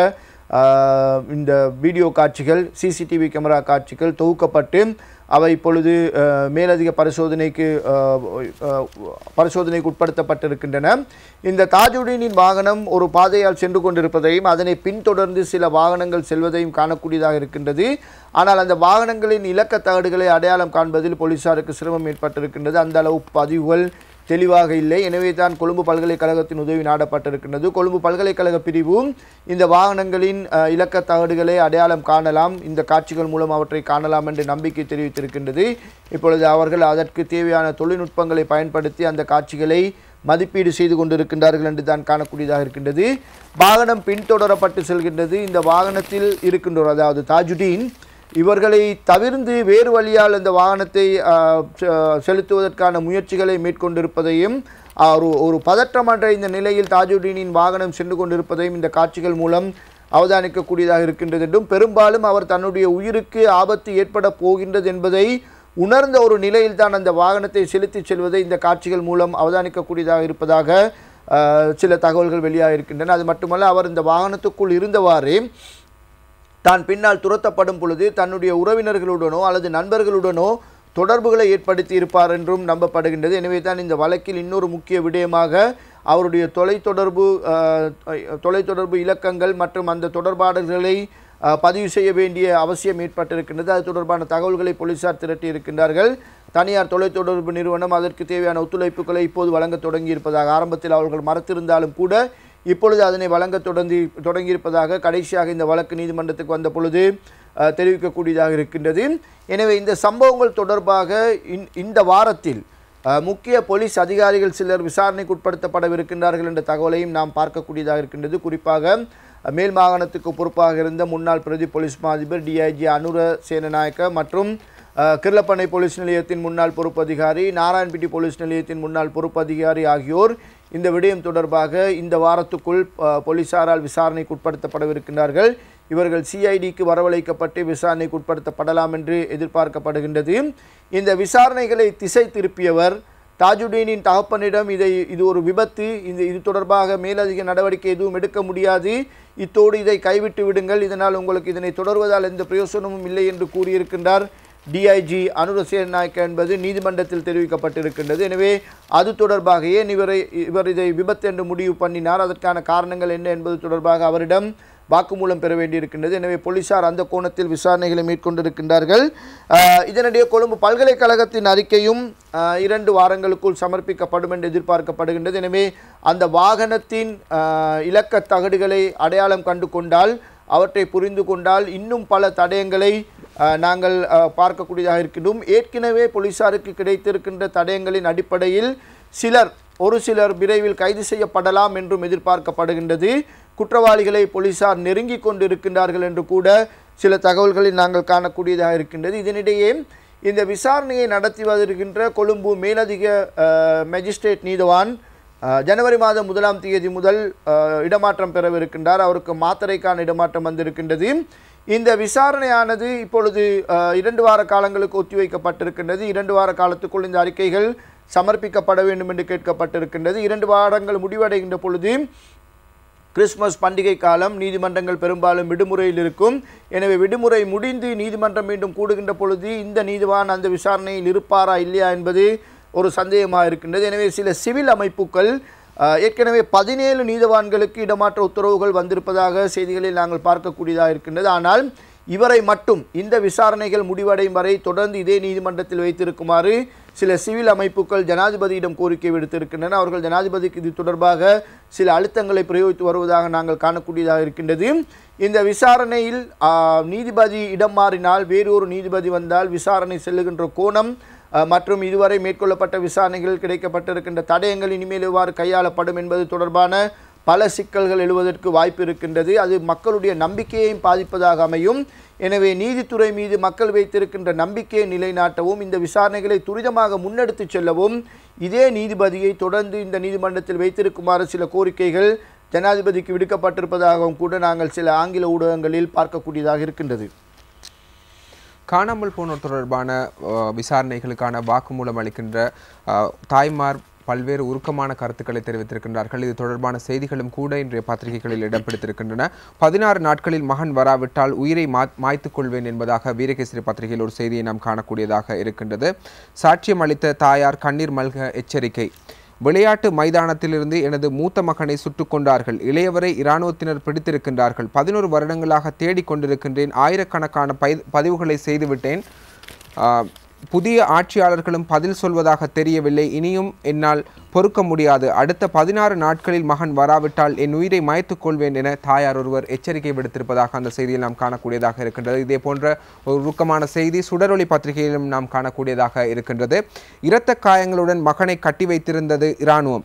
ஆஹ், இந்த வீடியோ காட்சிகள் சிசிடிவி கேமரா காட்சிகள் தொகுக்கப்பட்டு அவை இப்பொழுது ஆஹ், மேலதிக பரிசோதனைக்கு ஆஹ், ஆஹ், பரிசோதனைக்கு உட்படுத்தப்பட்டிருக்கின்றன இந்த தாஜுடீனின் வாகனம் ஒரு பாதையால் சென்று கொண்டிருப்பதையும் அதனை பின்தொடர்ந்து சில வாகனங்கள் செல்வதையும் காணக்கூடியதாக இருக்கின்றது ஆனால் அந்த வாகனங்களின் இலக்க தகடுகளை அடையாளம் காண்பதில் போலீசாருக்கு சிரமம் ஏற்பட்டிருக்கின்றது அந்த அளவு பதிவுகள் தெளிவாக இல்லை எனவே தான் கொழும்பு பல்கலைக்கழகத்தின் உதவி நாடப்பட்டிருக்கின்றது கொழும்பு பல்கலைக்கழக பிரிவும் இந்த வாகனங்களின் அஹ், இலக்க தகடுகளை அடையாளம் காணலாம் இந்த காட்சிகள் மூலம் அவற்றை காணலாம் என்று நம்பிக்கை தெரிவித்திருக்கின்றது இப்பொழுது அவர்கள் அதற்கு தேவையான தொழில்நுட்பங்களை பயன்படுத்தி அந்த காட்சிகளை மதிப்பீடு செய்து கொண்டிருக்கின்றார்கள் என்று தான் காணக்கூடியதாக இருக்கின்றது வாகனம் பின்தொடரப்பட்டு செல்கின்றது இந்த வாகனத்தில் இருக்கின்றோர் அதாவது தாஜுடீன் இவர்களை தவிர்ந்து வேறு வழியால் இந்த வாகனத்தை ஆஹ், செ- செலுத்துவதற்கான முயற்சிகளை மேற்கொண்டிருப்பதையும் ஆஹ், ஒரு ஒரு பதற்றமடைந்த நிலையில் தாஜுடீனின் வாகனம் சென்று கொண்டிருப்பதையும் இந்த காட்சிகள் மூலம் அவதானிக்கக்கூடியதாக இருக்கின்றது என்றும் பெரும்பாலும் அவர் தன்னுடைய உயிருக்கு ஆபத்து ஏற்பட போகின்றது என்பதை உணர்ந்த ஒரு நிலையில் தான் அந்த வாகனத்தை செலுத்திச் செல்வதை இந்த காட்சிகள் மூலம் அவதானிக்கக்கூடியதாக இருப்பதாக ஆஹ், சில தகவல்கள் வெளியாக இருக்கின்றன அது மட்டுமல்ல அவர் இந்த வாகனத்துக்குள் இருந்தவாறே தான் பின்னால் துரத்தப்படும் பொழுது தன்னுடைய உறவினர்களுடனோ அல்லது நண்பர்களுடனோ தொடர்புகளை ஏற்படுத்தி இருப்பார் என்றும் நம்பப்படுகின்றது எனவே தான் இந்த வழக்கில் இன்னொரு முக்கிய விடயமாக அவருடைய தொலைத்தொடர்பு அஹ், தொலைத்தொடர்பு இலக்கங்கள் மற்றும் அந்த தொடர்பாடல்களை அஹ், பதிவு செய்ய வேண்டிய அவசியம் ஏற்பட்டிருக்கின்றது அது தொடர்பான தகவல்களை போலீசார் திரட்டி இருக்கின்றார்கள் தனியார் தொலைத்தொடர்பு நிறுவனம் அதற்கு தேவையான ஒத்துழைப்புகளை இப்போது வழங்க தொடங்கியிருப்பதாக ஆரம்பத்தில் அவர்கள் மறுத்திருந்தாலும் கூட இப்பொழுது அதனை வழங்க தொடங்கி தொடங்கியிருப்பதாக கடைசியாக இந்த வழக்கு நீதிமன்றத்துக்கு வந்த பொழுது அஹ், தெரிவிக்கக்கூடியதாக இருக்கின்றது எனவே இந்த சம்பவங்கள் தொடர்பாக இந்- இந்த வாரத்தில் அஹ், முக்கிய போலீஸ் அதிகாரிகள் சிலர் விசாரணைக்கு உட்படுத்தப்படவிருக்கின்றார்கள் என்ற தகவலையும் நாம் பார்க்கக்கூடியதாக இருக்கின்றது குறிப்பாக அஹ், மேல் மாகாணத்துக்கு பொறுப்பாக இருந்த முன்னாள் பிரதி போலீஸ் மா அதிபர் டிஐஜி அனுர சேனநாயக்க மற்றும் அஹ், கிர்லப்பனை போலீஸ் நிலையத்தின் முன்னாள் பொறுப்பு அதிகாரி நாராயண்பிட்டி போலீஸ் நிலையத்தின் முன்னாள் பொறுப்பு அதிகாரி ஆகியோர் இந்த விடயம் தொடர்பாக இந்த வாரத்துக்குள் அஹ், போலீசாரால் விசாரணைக்கு உட்படுத்தப்படவிருக்கின்றார்கள் இவர்கள் சிஐடிக்கு வரவழைக்கப்பட்டு விசாரணைக்கு உட்படுத்தப்படலாம் என்று எதிர்பார்க்கப்படுகின்றது இந்த விசாரணைகளை திசை திருப்பியவர் தாஜுடீனின் தகப்பனிடம் இதை இது ஒரு விபத்து இந்த இது தொடர்பாக மேலதிக நடவடிக்கை எதுவும் எடுக்க முடியாது இத்தோடு இதை கைவிட்டு விடுங்கள் இதனால் உங்களுக்கு இதனை தொடர்வதால் எந்த பிரயோசனமும் இல்லை என்று கூறியிருக்கின்றார் டிஐஜி அனுரசேன் நாயக்க என்பது நீதிமன்றத்தில் தெரிவிக்கப்பட்டிருக்கின்றது எனவே அது தொடர்பாக ஏன் இவரை இவர் இதை விபத்து என்று முடிவு பண்ணினார் அதற்கான காரணங்கள் என்ன என்பது தொடர்பாக அவரிடம் வாக்குமூலம் பெற வேண்டியிருக்கின்றது எனவே போலீசார் அந்த கோணத்தில் விசாரணைகளை மேற்கொண்டிருக்கின்றார்கள் ஆஹ் இதனிடையே கொழும்பு பல்கலைக்கழகத்தின் அறிக்கையும் ஆஹ் இரண்டு வாரங்களுக்குள் சமர்ப்பிக்கப்படும் என்று எதிர்பார்க்கப்படுகின்றது எனவே அந்த வாகனத்தின் ஆஹ் இலக்க தகடுகளை அடையாளம் கண்டு கொண்டால் அவற்றை புரிந்து கொண்டால் இன்னும் பல தடயங்களை ஆஹ் நாங்கள் ஆஹ் பார்க்கக்கூடியதாக இருக்கின்றோம் ஏற்கனவே போலீசாருக்கு கிடைத்திருக்கின்ற தடயங்களின் அடிப்படையில் சிலர் ஒரு சிலர் விரைவில் கைது செய்யப்படலாம் என்றும் எதிர்பார்க்கப்படுகின்றது குற்றவாளிகளை போலீசார் நெருங்கி கொண்டிருக்கின்றார்கள் என்று கூட சில தகவல்களை நாங்கள் காணக்கூடியதாக இருக்கின்றது இதனிடையே இந்த விசாரணையை நடத்தி வருகின்ற கொழும்பு மேலதிக ஆஹ், மேஜிஸ்ட்ரேட் நீதவான் ஆஹ், ஜனவரி மாதம் முதலாம் தேதி முதல் ஆஹ், இடமாற்றம் பெறவிருக்கின்றார் அவருக்கு மாத்தறைக்கான இடமாற்றம் வந்திருக்கின்றது இந்த விசாரணையானது இப்பொழுது ஆஹ், இரண்டு வார காலங்களுக்கு ஒத்திவைக்கப்பட்டிருக்கின்றது இரண்டு வார காலத்துக்குள் இந்த அறிக்கைகள் சமர்ப்பிக்கப்பட வேண்டும் என்று கேட்கப்பட்டிருக்கின்றது இரண்டு வாரங்கள் முடிவடைகின்ற பொழுது கிறிஸ்மஸ் பண்டிகை காலம் நீதிமன்றங்கள் பெரும்பாலும் விடுமுறையில் இருக்கும் எனவே விடுமுறை முடிந்து நீதிமன்றம் மீண்டும் கூடுகின்ற பொழுது இந்த நீதிவான் அந்த விசாரணையில் இருப்பாரா இல்லையா என்பது ஒரு சந்தேகமாக இருக்கின்றது எனவே சில சிவில் அமைப்புகள் அஹ், ஏற்கனவே பதினேழு நீதிவான்களுக்கு இடமாற்ற உத்தரவுகள் வந்திருப்பதாக செய்திகளில் நாங்கள் பார்க்கக்கூடியதாக இருக்கின்றது ஆனால் இவரை மட்டும் இந்த விசாரணைகள் முடிவடையும் வரை தொடர்ந்து இதே நீதிமன்றத்தில் வைத்திருக்குமாறு சில சிவில் அமைப்புகள் ஜனாதிபதியிடம் கோரிக்கை விடுத்திருக்கின்றன அவர்கள் ஜனாதிபதிக்கு இது தொடர்பாக சில அழுத்தங்களை பிரயோகித்து வருவதாக நாங்கள் காணக்கூடியதாக இருக்கின்றது இந்த விசாரணையில் ஆ, நீதிபதி இடம் மாறினால் வேறு ஒரு நீதிபதி வந்தால் விசாரணை செல்லுகின்ற கோணம் அ, மற்றும் இதுவரை மேற்கொள்ளப்பட்ட விசாரணைகள் கிடைக்கப்பட்டிருக்கின்ற தடயங்கள் இனிமேல் எவ்வாறு கையாளப்படும் என்பது தொடர்பான பல சிக்கல்கள் எழுவதற்கு வாய்ப்பு இருக்கின்றது அது மக்களுடைய நம்பிக்கையையும் பாதிப்பதாக அமையும் எனவே நீதித்துறை மீது மக்கள் வைத்திருக்கின்ற நம்பிக்கையை நிலைநாட்டவும் இந்த விசாரணைகளை துரிதமாக முன்னெடுத்துச் செல்லவும் இதே நீதிபதியை தொடர்ந்து இந்த நீதிமன்றத்தில் வைத்திருக்குமாறு சில கோரிக்கைகள் ஜனாதிபதிக்கு விடுக்கப்பட்டிருப்பதாகவும் கூட நாங்கள் சில ஆங்கில ஊடகங்களில் பார்க்கக்கூடியதாக இருக்கின்றது காணாமல் போனோர் தொடர்பான அஹ், விசாரணைகளுக்கான வாக்குமூலம் அளிக்கின்ற அஹ், தாய்மார் பல்வேறு உருக்கமான கருத்துக்களை தெரிவித்திருக்கின்றார்கள் இது தொடர்பான செய்திகளும் கூட இன்றைய பத்திரிகைகளில் இடம் பிடித்திருக்கின்றன பதினாறு நாட்களில் மகன் வராவிட்டால் உயிரை மா மாய்த்துக் கொள்வேன் என்பதாக வீரகேசரி பத்திரிகையில் ஒரு செய்தியை நாம் காணக்கூடியதாக இருக்கின்றது சாட்சியம் அளித்த தாயார் கண்ணீர் மல்க எச்சரிக்கை விளையாட்டு மைதானத்திலிருந்து எனது மூத்த மகனை சுட்டுக் கொண்டார்கள் இளையவரை இராணுவத்தினர் பிடித்திருக்கின்றார்கள் பதினோரு வருடங்களாக தேடிக் கொண்டிருக்கின்றேன் ஆயிரக்கணக்கான பை பதிவுகளை செய்துவிட்டேன் ஆ, புதிய ஆட்சியாளர்களும் பதில் சொல்வதாக தெரியவில்லை இனியும் என்னால் பொறுக்க முடியாது அடுத்த பதினாறு நாட்களில் மகன் வராவிட்டால் என் உயிரை மாய்த்துக் கொள்வேன் என தாயார் ஒருவர் எச்சரிக்கை விடுத்திருப்பதாக அந்த செய்தியில் நாம் காணக்கூடியதாக இருக்கின்றது இதே போன்ற ஒரு உருக்கமான செய்தி சுடரொளி பத்திரிகையிலும் நாம் காணக்கூடியதாக இருக்கின்றது இரத்த காயங்களுடன் மகனை கட்டி வைத்திருந்தது இராணுவம்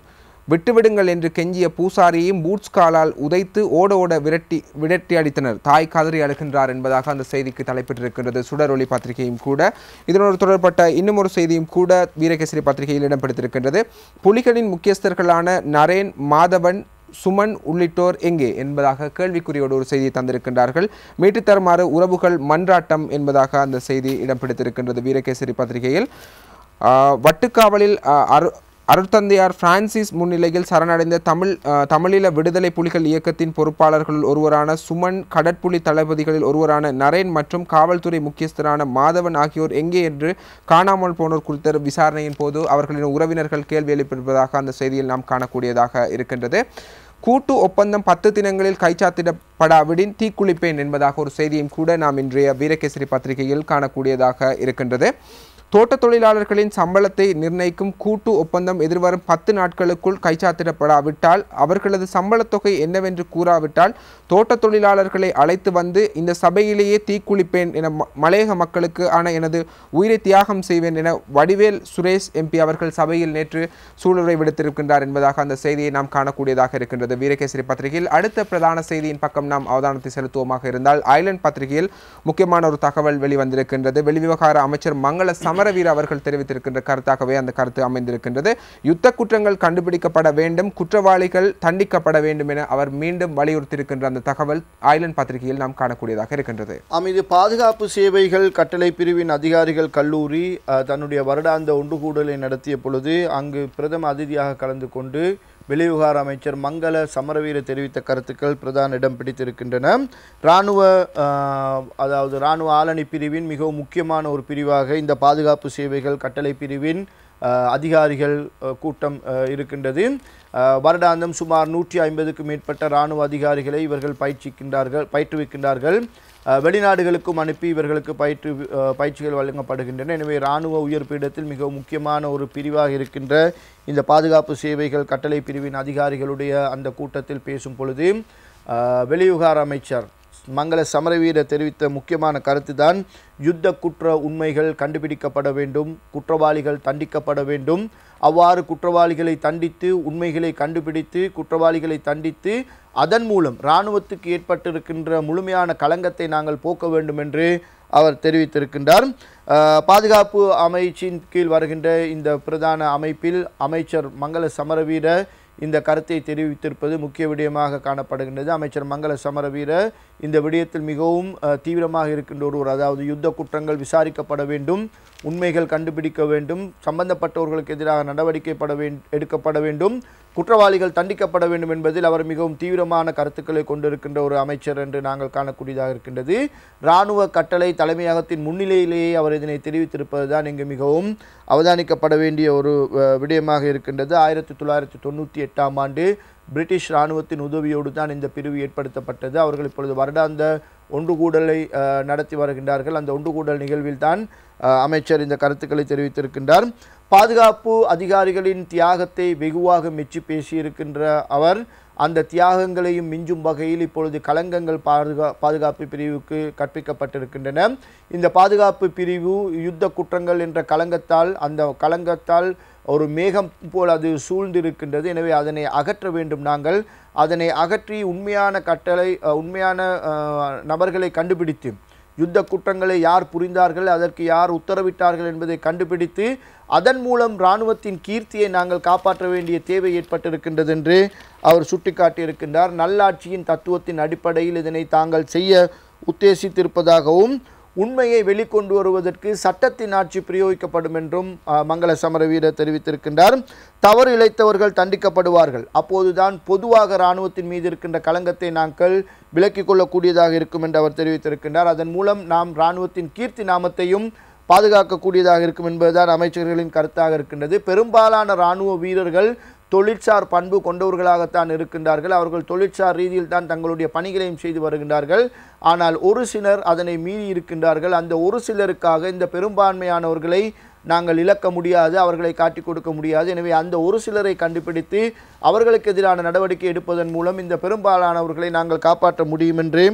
விட்டுவிடுங்கள் என்று கெஞ்சிய பூசாரியையும் பூட்ஸ் காலால் உதைத்து ஓட ஓட விரட்டி விரட்டி அடித்தனர் தாய் கதறி அழுகின்றார் என்பதாக அந்த செய்திக்கு தலைப்பிட்டிருக்கின்றது சுடரொளி பத்திரிகையும் கூட இதனோடு தொடர்பட்ட இன்னும் ஒரு செய்தியும் கூட வீரகேசரி பத்திரிகையில் இடம்பெடுத்திருக்கின்றது புலிகளின் முக்கியஸ்தர்களான நரேன் மாதவன் சுமன் உள்ளிட்டோர் எங்கே என்பதாக கேள்விக்குறியோடு ஒரு செய்தியை தந்திருக்கின்றார்கள் மீட்டுத் தருமாறு உறவுகள் மன்றாட்டம் என்பதாக அந்த செய்தி இடம் பிடித்திருக்கின்றது வீரகேசரி பத்திரிகையில் ஆஹ், வட்டுக்காவலில் ஆஹ், அரு அருட்தந்தையார் பிரான்சிஸ் முன்னிலையில் சரணடைந்த தமிழ் ஆஹ், தமிழீழ விடுதலை புலிகள் இயக்கத்தின் பொறுப்பாளர்களுள் ஒருவரான சுமன் கடற்புலி தளபதிகளில் ஒருவரான நரேன் மற்றும் காவல்துறை முக்கியஸ்தரான மாதவன் ஆகியோர் எங்கே என்று காணாமல் போனோர் குறித்த விசாரணையின் போது அவர்களின் உறவினர்கள் கேள்வி எழுப்பியிருப்பதாக அந்த செய்தியில் நாம் காணக்கூடியதாக இருக்கின்றது கூட்டு ஒப்பந்தம் பத்து தினங்களில் கைச்சாத்திடப்படாவிடின் தீக்குளிப்பேன் என்பதாக ஒரு செய்தியும் கூட நாம் இன்றைய வீரகேசரி பத்திரிகையில் காணக்கூடியதாக இருக்கின்றது தோட்ட தொழிலாளர்களின் சம்பளத்தை நிர்ணயிக்கும் கூட்டு ஒப்பந்தம் எதிர்வரும் பத்து நாட்களுக்குள் கைச்சாத்திடப்படாவிட்டால் அவர்களது சம்பளத் தொகை என்னவென்று கூறாவிட்டால் தோட்ட தொழிலாளர்களை அழைத்து வந்து இந்த சபையிலேயே தீக்குளிப்பேன் என ம- மலையக மக்களுக்கு ஆன எனது உயிரை தியாகம் செய்வேன் என வடிவேல் சுரேஷ் எம்பி அவர்கள் சபையில் நேற்று சூளுரை விடுத்திருக்கின்றார் என்பதாக அந்த செய்தியை நாம் காணக்கூடியதாக இருக்கின்றது வீரகேசரி பத்திரிகையில் அடுத்த பிரதான செய்தியின் பக்கம் நாம் அவதானத்தை செலுத்துவோமாக இருந்தால் ஐலண்ட் பத்திரிகையில் முக்கியமான ஒரு தகவல் வெளிவந்திருக்கின்றது வெளிவிவகார அமைச்சர் மங்கள சமரவீர அவர்கள் தெரிவித்திருக்கின்ற கருத்தாகவே அந்த கருத்து அமைந்திருக்கின்றது யுத்த குற்றங்கள் கண்டுபிடிக்கப்பட வேண்டும் குற்றவாளிகள் தண்டிக்கப்பட வேண்டும் என அவர் மீண்டும் வலியுறுத்தியிருக்கின்ற அந்த தகவல் ஐலண்ட் பத்திரிகையில் நாம் காணக்கூடியதாக இருக்கின்றது அமீது பாதுகாப்பு சேவைகள் கட்டளை பிரிவின் அதிகாரிகள் கல்லூரி அஹ், தன்னுடைய வருடாந்த ஒன்றுகூடலை நடத்திய பொழுது அங்கு பிரதம அதிதியாக கலந்து கொண்டு வெளிவிவகார அமைச்சர் மங்கள சமரவீர தெரிவித்த கருத்துக்கள் பிரதான இடம் பிடித்திருக்கின்றன இராணுவ அஹ், அதாவது இராணுவ ஆளணி பிரிவின் மிகவும் முக்கியமான ஒரு பிரிவாக இந்த பாதுகாப்பு சேவைகள் கட்டளை பிரிவின் அஹ், அதிகாரிகள் அஹ், கூட்டம் அஹ், இருக்கின்றது அஹ், வருடாந்தம் சுமார் நூற்றி ஐம்பதுக்கும் மேற்பட்ட இராணுவ அதிகாரிகளை இவர்கள் பயிற்சிக்கின்றார்கள் பயிற்றுவிக்கின்றார்கள் அஹ், வெளிநாடுகளுக்கும் அனுப்பி இவர்களுக்கு பயிற்று அஹ், பயிற்சிகள் வழங்கப்படுகின்றன எனவே இராணுவ உயர் பீடத்தில் மிக முக்கியமான ஒரு பிரிவாக இருக்கின்ற இந்த பாதுகாப்பு சேவைகள் கட்டளை பிரிவின் அதிகாரிகளுடைய அந்த கூட்டத்தில் பேசும் பொழுது அஹ், வெளிவிவகார அமைச்சர் மங்கள சமரவீர தெரிவித்த முக்கியமான கருத்து தான் யுத்த குற்ற உண்மைகள் கண்டுபிடிக்கப்பட வேண்டும் குற்றவாளிகள் தண்டிக்கப்பட வேண்டும் அவ்வாறு குற்றவாளிகளை தண்டித்து உண்மைகளை கண்டுபிடித்து குற்றவாளிகளை தண்டித்து அதன் மூலம் இராணுவத்துக்கு ஏற்பட்டிருக்கின்ற முழுமையான களங்கத்தை நாங்கள் போக்க வேண்டும் என்று அவர் தெரிவித்திருக்கின்றார் அஹ், பாதுகாப்பு அமைச்சின் கீழ் வருகின்ற இந்த பிரதான அமைப்பில் அமைச்சர் மங்கள சமரவீர இந்த கருத்தை தெரிவித்திருப்பது முக்கிய விடயமாக காணப்படுகின்றது அமைச்சர் மங்கள சமரவீர இந்த விடயத்தில் மிகவும் அஹ், தீவிரமாக இருக்கின்ற ஒருவர் அதாவது யுத்த குற்றங்கள் விசாரிக்கப்பட வேண்டும் உண்மைகள் கண்டுபிடிக்க வேண்டும் சம்பந்தப்பட்டவர்களுக்கு எதிராக நடவடிக்கைப்பட வேண் எடுக்கப்பட வேண்டும் குற்றவாளிகள் தண்டிக்கப்பட வேண்டும் என்பதில் அவர் மிகவும் தீவிரமான கருத்துக்களை கொண்டிருக்கின்ற ஒரு அமைச்சர் என்று நாங்கள் காணக்கூடியதாக இருக்கின்றது இராணுவ கட்டளை தலைமையகத்தின் முன்னிலையிலேயே அவர் இதனை தெரிவித்திருப்பது தான் இங்கு மிகவும் அவதானிக்கப்பட வேண்டிய ஒரு அஹ், விடயமாக இருக்கின்றது ஆயிரத்தி தொள்ளாயிரத்தி தொண்ணூற்றி எட்டாம் ஆண்டு பிரிட்டிஷ் இராணுவத்தின் உதவியோடு தான் இந்த பிரிவு ஏற்படுத்தப்பட்டது அவர்கள் இப்பொழுது வருடாந்த ஒன்றுகூடலை அஹ், நடத்தி வருகின்றார்கள் அந்த ஒன்றுகூடல் நிகழ்வில் தான் அஹ், அமைச்சர் இந்த கருத்துக்களை தெரிவித்திருக்கின்றார் பாதுகாப்பு அதிகாரிகளின் தியாகத்தை வெகுவாக மெச்சி பேசியிருக்கின்ற அவர் அந்த தியாகங்களையும் மிஞ்சும் வகையில் இப்பொழுது களங்கங்கள் பாதுகா பாதுகாப்பு பிரிவுக்கு கற்பிக்கப்பட்டிருக்கின்றன இந்த பாதுகாப்பு பிரிவு யுத்த குற்றங்கள் என்ற களங்கத்தால் அந்த களங்கத்தால் ஒரு மேகம் போல் அது சூழ்ந்திருக்கின்றது எனவே அதனை அகற்ற வேண்டும் நாங்கள் அதனை அகற்றி உண்மையான கட்டளை அஹ், உண்மையான அஹ், நபர்களை கண்டுபிடித்து யுத்த குற்றங்களை யார் புரிந்தார்கள் அதற்கு யார் உத்தரவிட்டார்கள் என்பதை கண்டுபிடித்து அதன் மூலம் இராணுவத்தின் கீர்த்தியை நாங்கள் காப்பாற்ற வேண்டிய தேவை ஏற்பட்டிருக்கின்றது என்று அவர் சுட்டிக்காட்டியிருக்கின்றார் நல்லாட்சியின் தத்துவத்தின் அடிப்படையில் இதனை தாங்கள் செய்ய உத்தேசித்திருப்பதாகவும் உண்மையை வெளிக்கொண்டு வருவதற்கு சட்டத்தின் ஆட்சி பிரயோகிக்கப்படும் என்றும் அஹ், மங்கள சமரவீர தெரிவித்திருக்கின்றார் தவறு இழைத்தவர்கள் தண்டிக்கப்படுவார்கள் அப்போதுதான் பொதுவாக இராணுவத்தின் மீது இருக்கின்ற களங்கத்தை நாங்கள் விலக்கிக் கொள்ளக்கூடியதாக இருக்கும் என்று அவர் தெரிவித்திருக்கின்றார் அதன் மூலம் நாம் இராணுவத்தின் கீர்த்தி நாமத்தையும் பாதுகாக்கக்கூடியதாக இருக்கும் என்பதுதான் அமைச்சர்களின் கருத்தாக இருக்கின்றது பெரும்பாலான இராணுவ வீரர்கள் தொழிற்சார் பண்பு கொண்டவர்களாகத்தான் இருக்கின்றார்கள் அவர்கள் தொழிற்சார் ரீதியில் தான் தங்களுடைய பணிகளையும் செய்து வருகின்றார்கள் ஆனால் ஒரு சிலர் அதனை மீறி இருக்கின்றார்கள் அந்த ஒரு சிலருக்காக இந்த பெரும்பான்மையானவர்களை நாங்கள் இழக்க முடியாது அவர்களை காட்டிக் கொடுக்க முடியாது எனவே அந்த ஒரு சிலரை கண்டுபிடித்து அவர்களுக்கு எதிரான நடவடிக்கை எடுப்பதன் மூலம் இந்த பெரும்பாலானவர்களை நாங்கள் காப்பாற்ற முடியும் என்று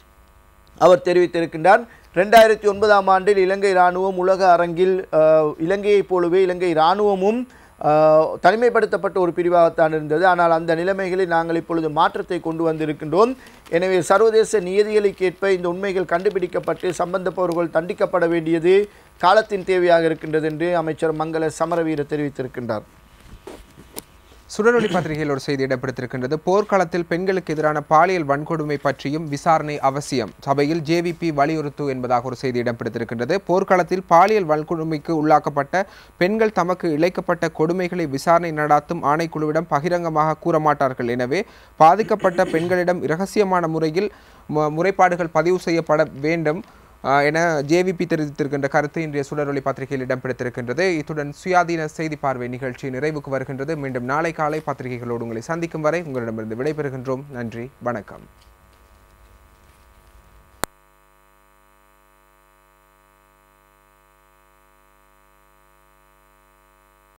அவர் தெரிவித்திருக்கின்றார் ரெண்டாயிரத்தி ஒன்பதாம் ஆண்டில் இலங்கை இராணுவம் உலக அரங்கில் அஹ், இலங்கையைப் போலவே இலங்கை இராணுவமும் ஆஹ், தனிமைப்படுத்தப்பட்ட ஒரு பிரிவாகத்தான் இருந்தது ஆனால் அந்த நிலைமைகளில் நாங்கள் இப்பொழுது மாற்றத்தை கொண்டு வந்திருக்கின்றோம் எனவே சர்வதேச நியதிகளுக்கேற்ப இந்த உண்மைகள் கண்டுபிடிக்கப்பட்டு சம்பந்தப்பவர்கள் தண்டிக்கப்பட வேண்டியது காலத்தின் தேவையாக இருக்கின்றது என்று அமைச்சர் மங்கள சமரவீர தெரிவித்திருக்கின்றார் சுடரொளி பத்திரிகையில் ஒரு செய்தி இடம்பெடுத்திருக்கின்றது போர்க்காலத்தில் பெண்களுக்கு எதிரான பாலியல் வன்கொடுமை பற்றியும் விசாரணை அவசியம் சபையில் ஜேவிபி வலியுறுத்து என்பதாக ஒரு செய்தி இடம்பெடுத்திருக்கின்றது போர்க்காலத்தில் பாலியல் வன்கொடுமைக்கு உள்ளாக்கப்பட்ட பெண்கள் தமக்கு இழைக்கப்பட்ட கொடுமைகளை விசாரணை நடாத்தும் ஆணைக்குழுவிடம் பகிரங்கமாக கூற மாட்டார்கள் எனவே பாதிக்கப்பட்ட பெண்களிடம் இரகசியமான முறையில் மு- முறைப்பாடுகள் பதிவு செய்யப்பட வேண்டும் ஆஹ் என ஜேவிபி தெரிவித்திருக்கின்ற கருத்து இன்றைய சுடரொளி பத்திரிகையில் இடம்பெடுத்திருக்கின்றது இத்துடன் சுயாதீன செய்தி பார்வை நிகழ்ச்சி நிறைவுக்கு வருகின்றது மீண்டும் நாளை காலை பத்திரிகைகளோடு உங்களை சந்திக்கும் வரை உங்களிடமிருந்து விடைபெறுகின்றோம் நன்றி வணக்கம்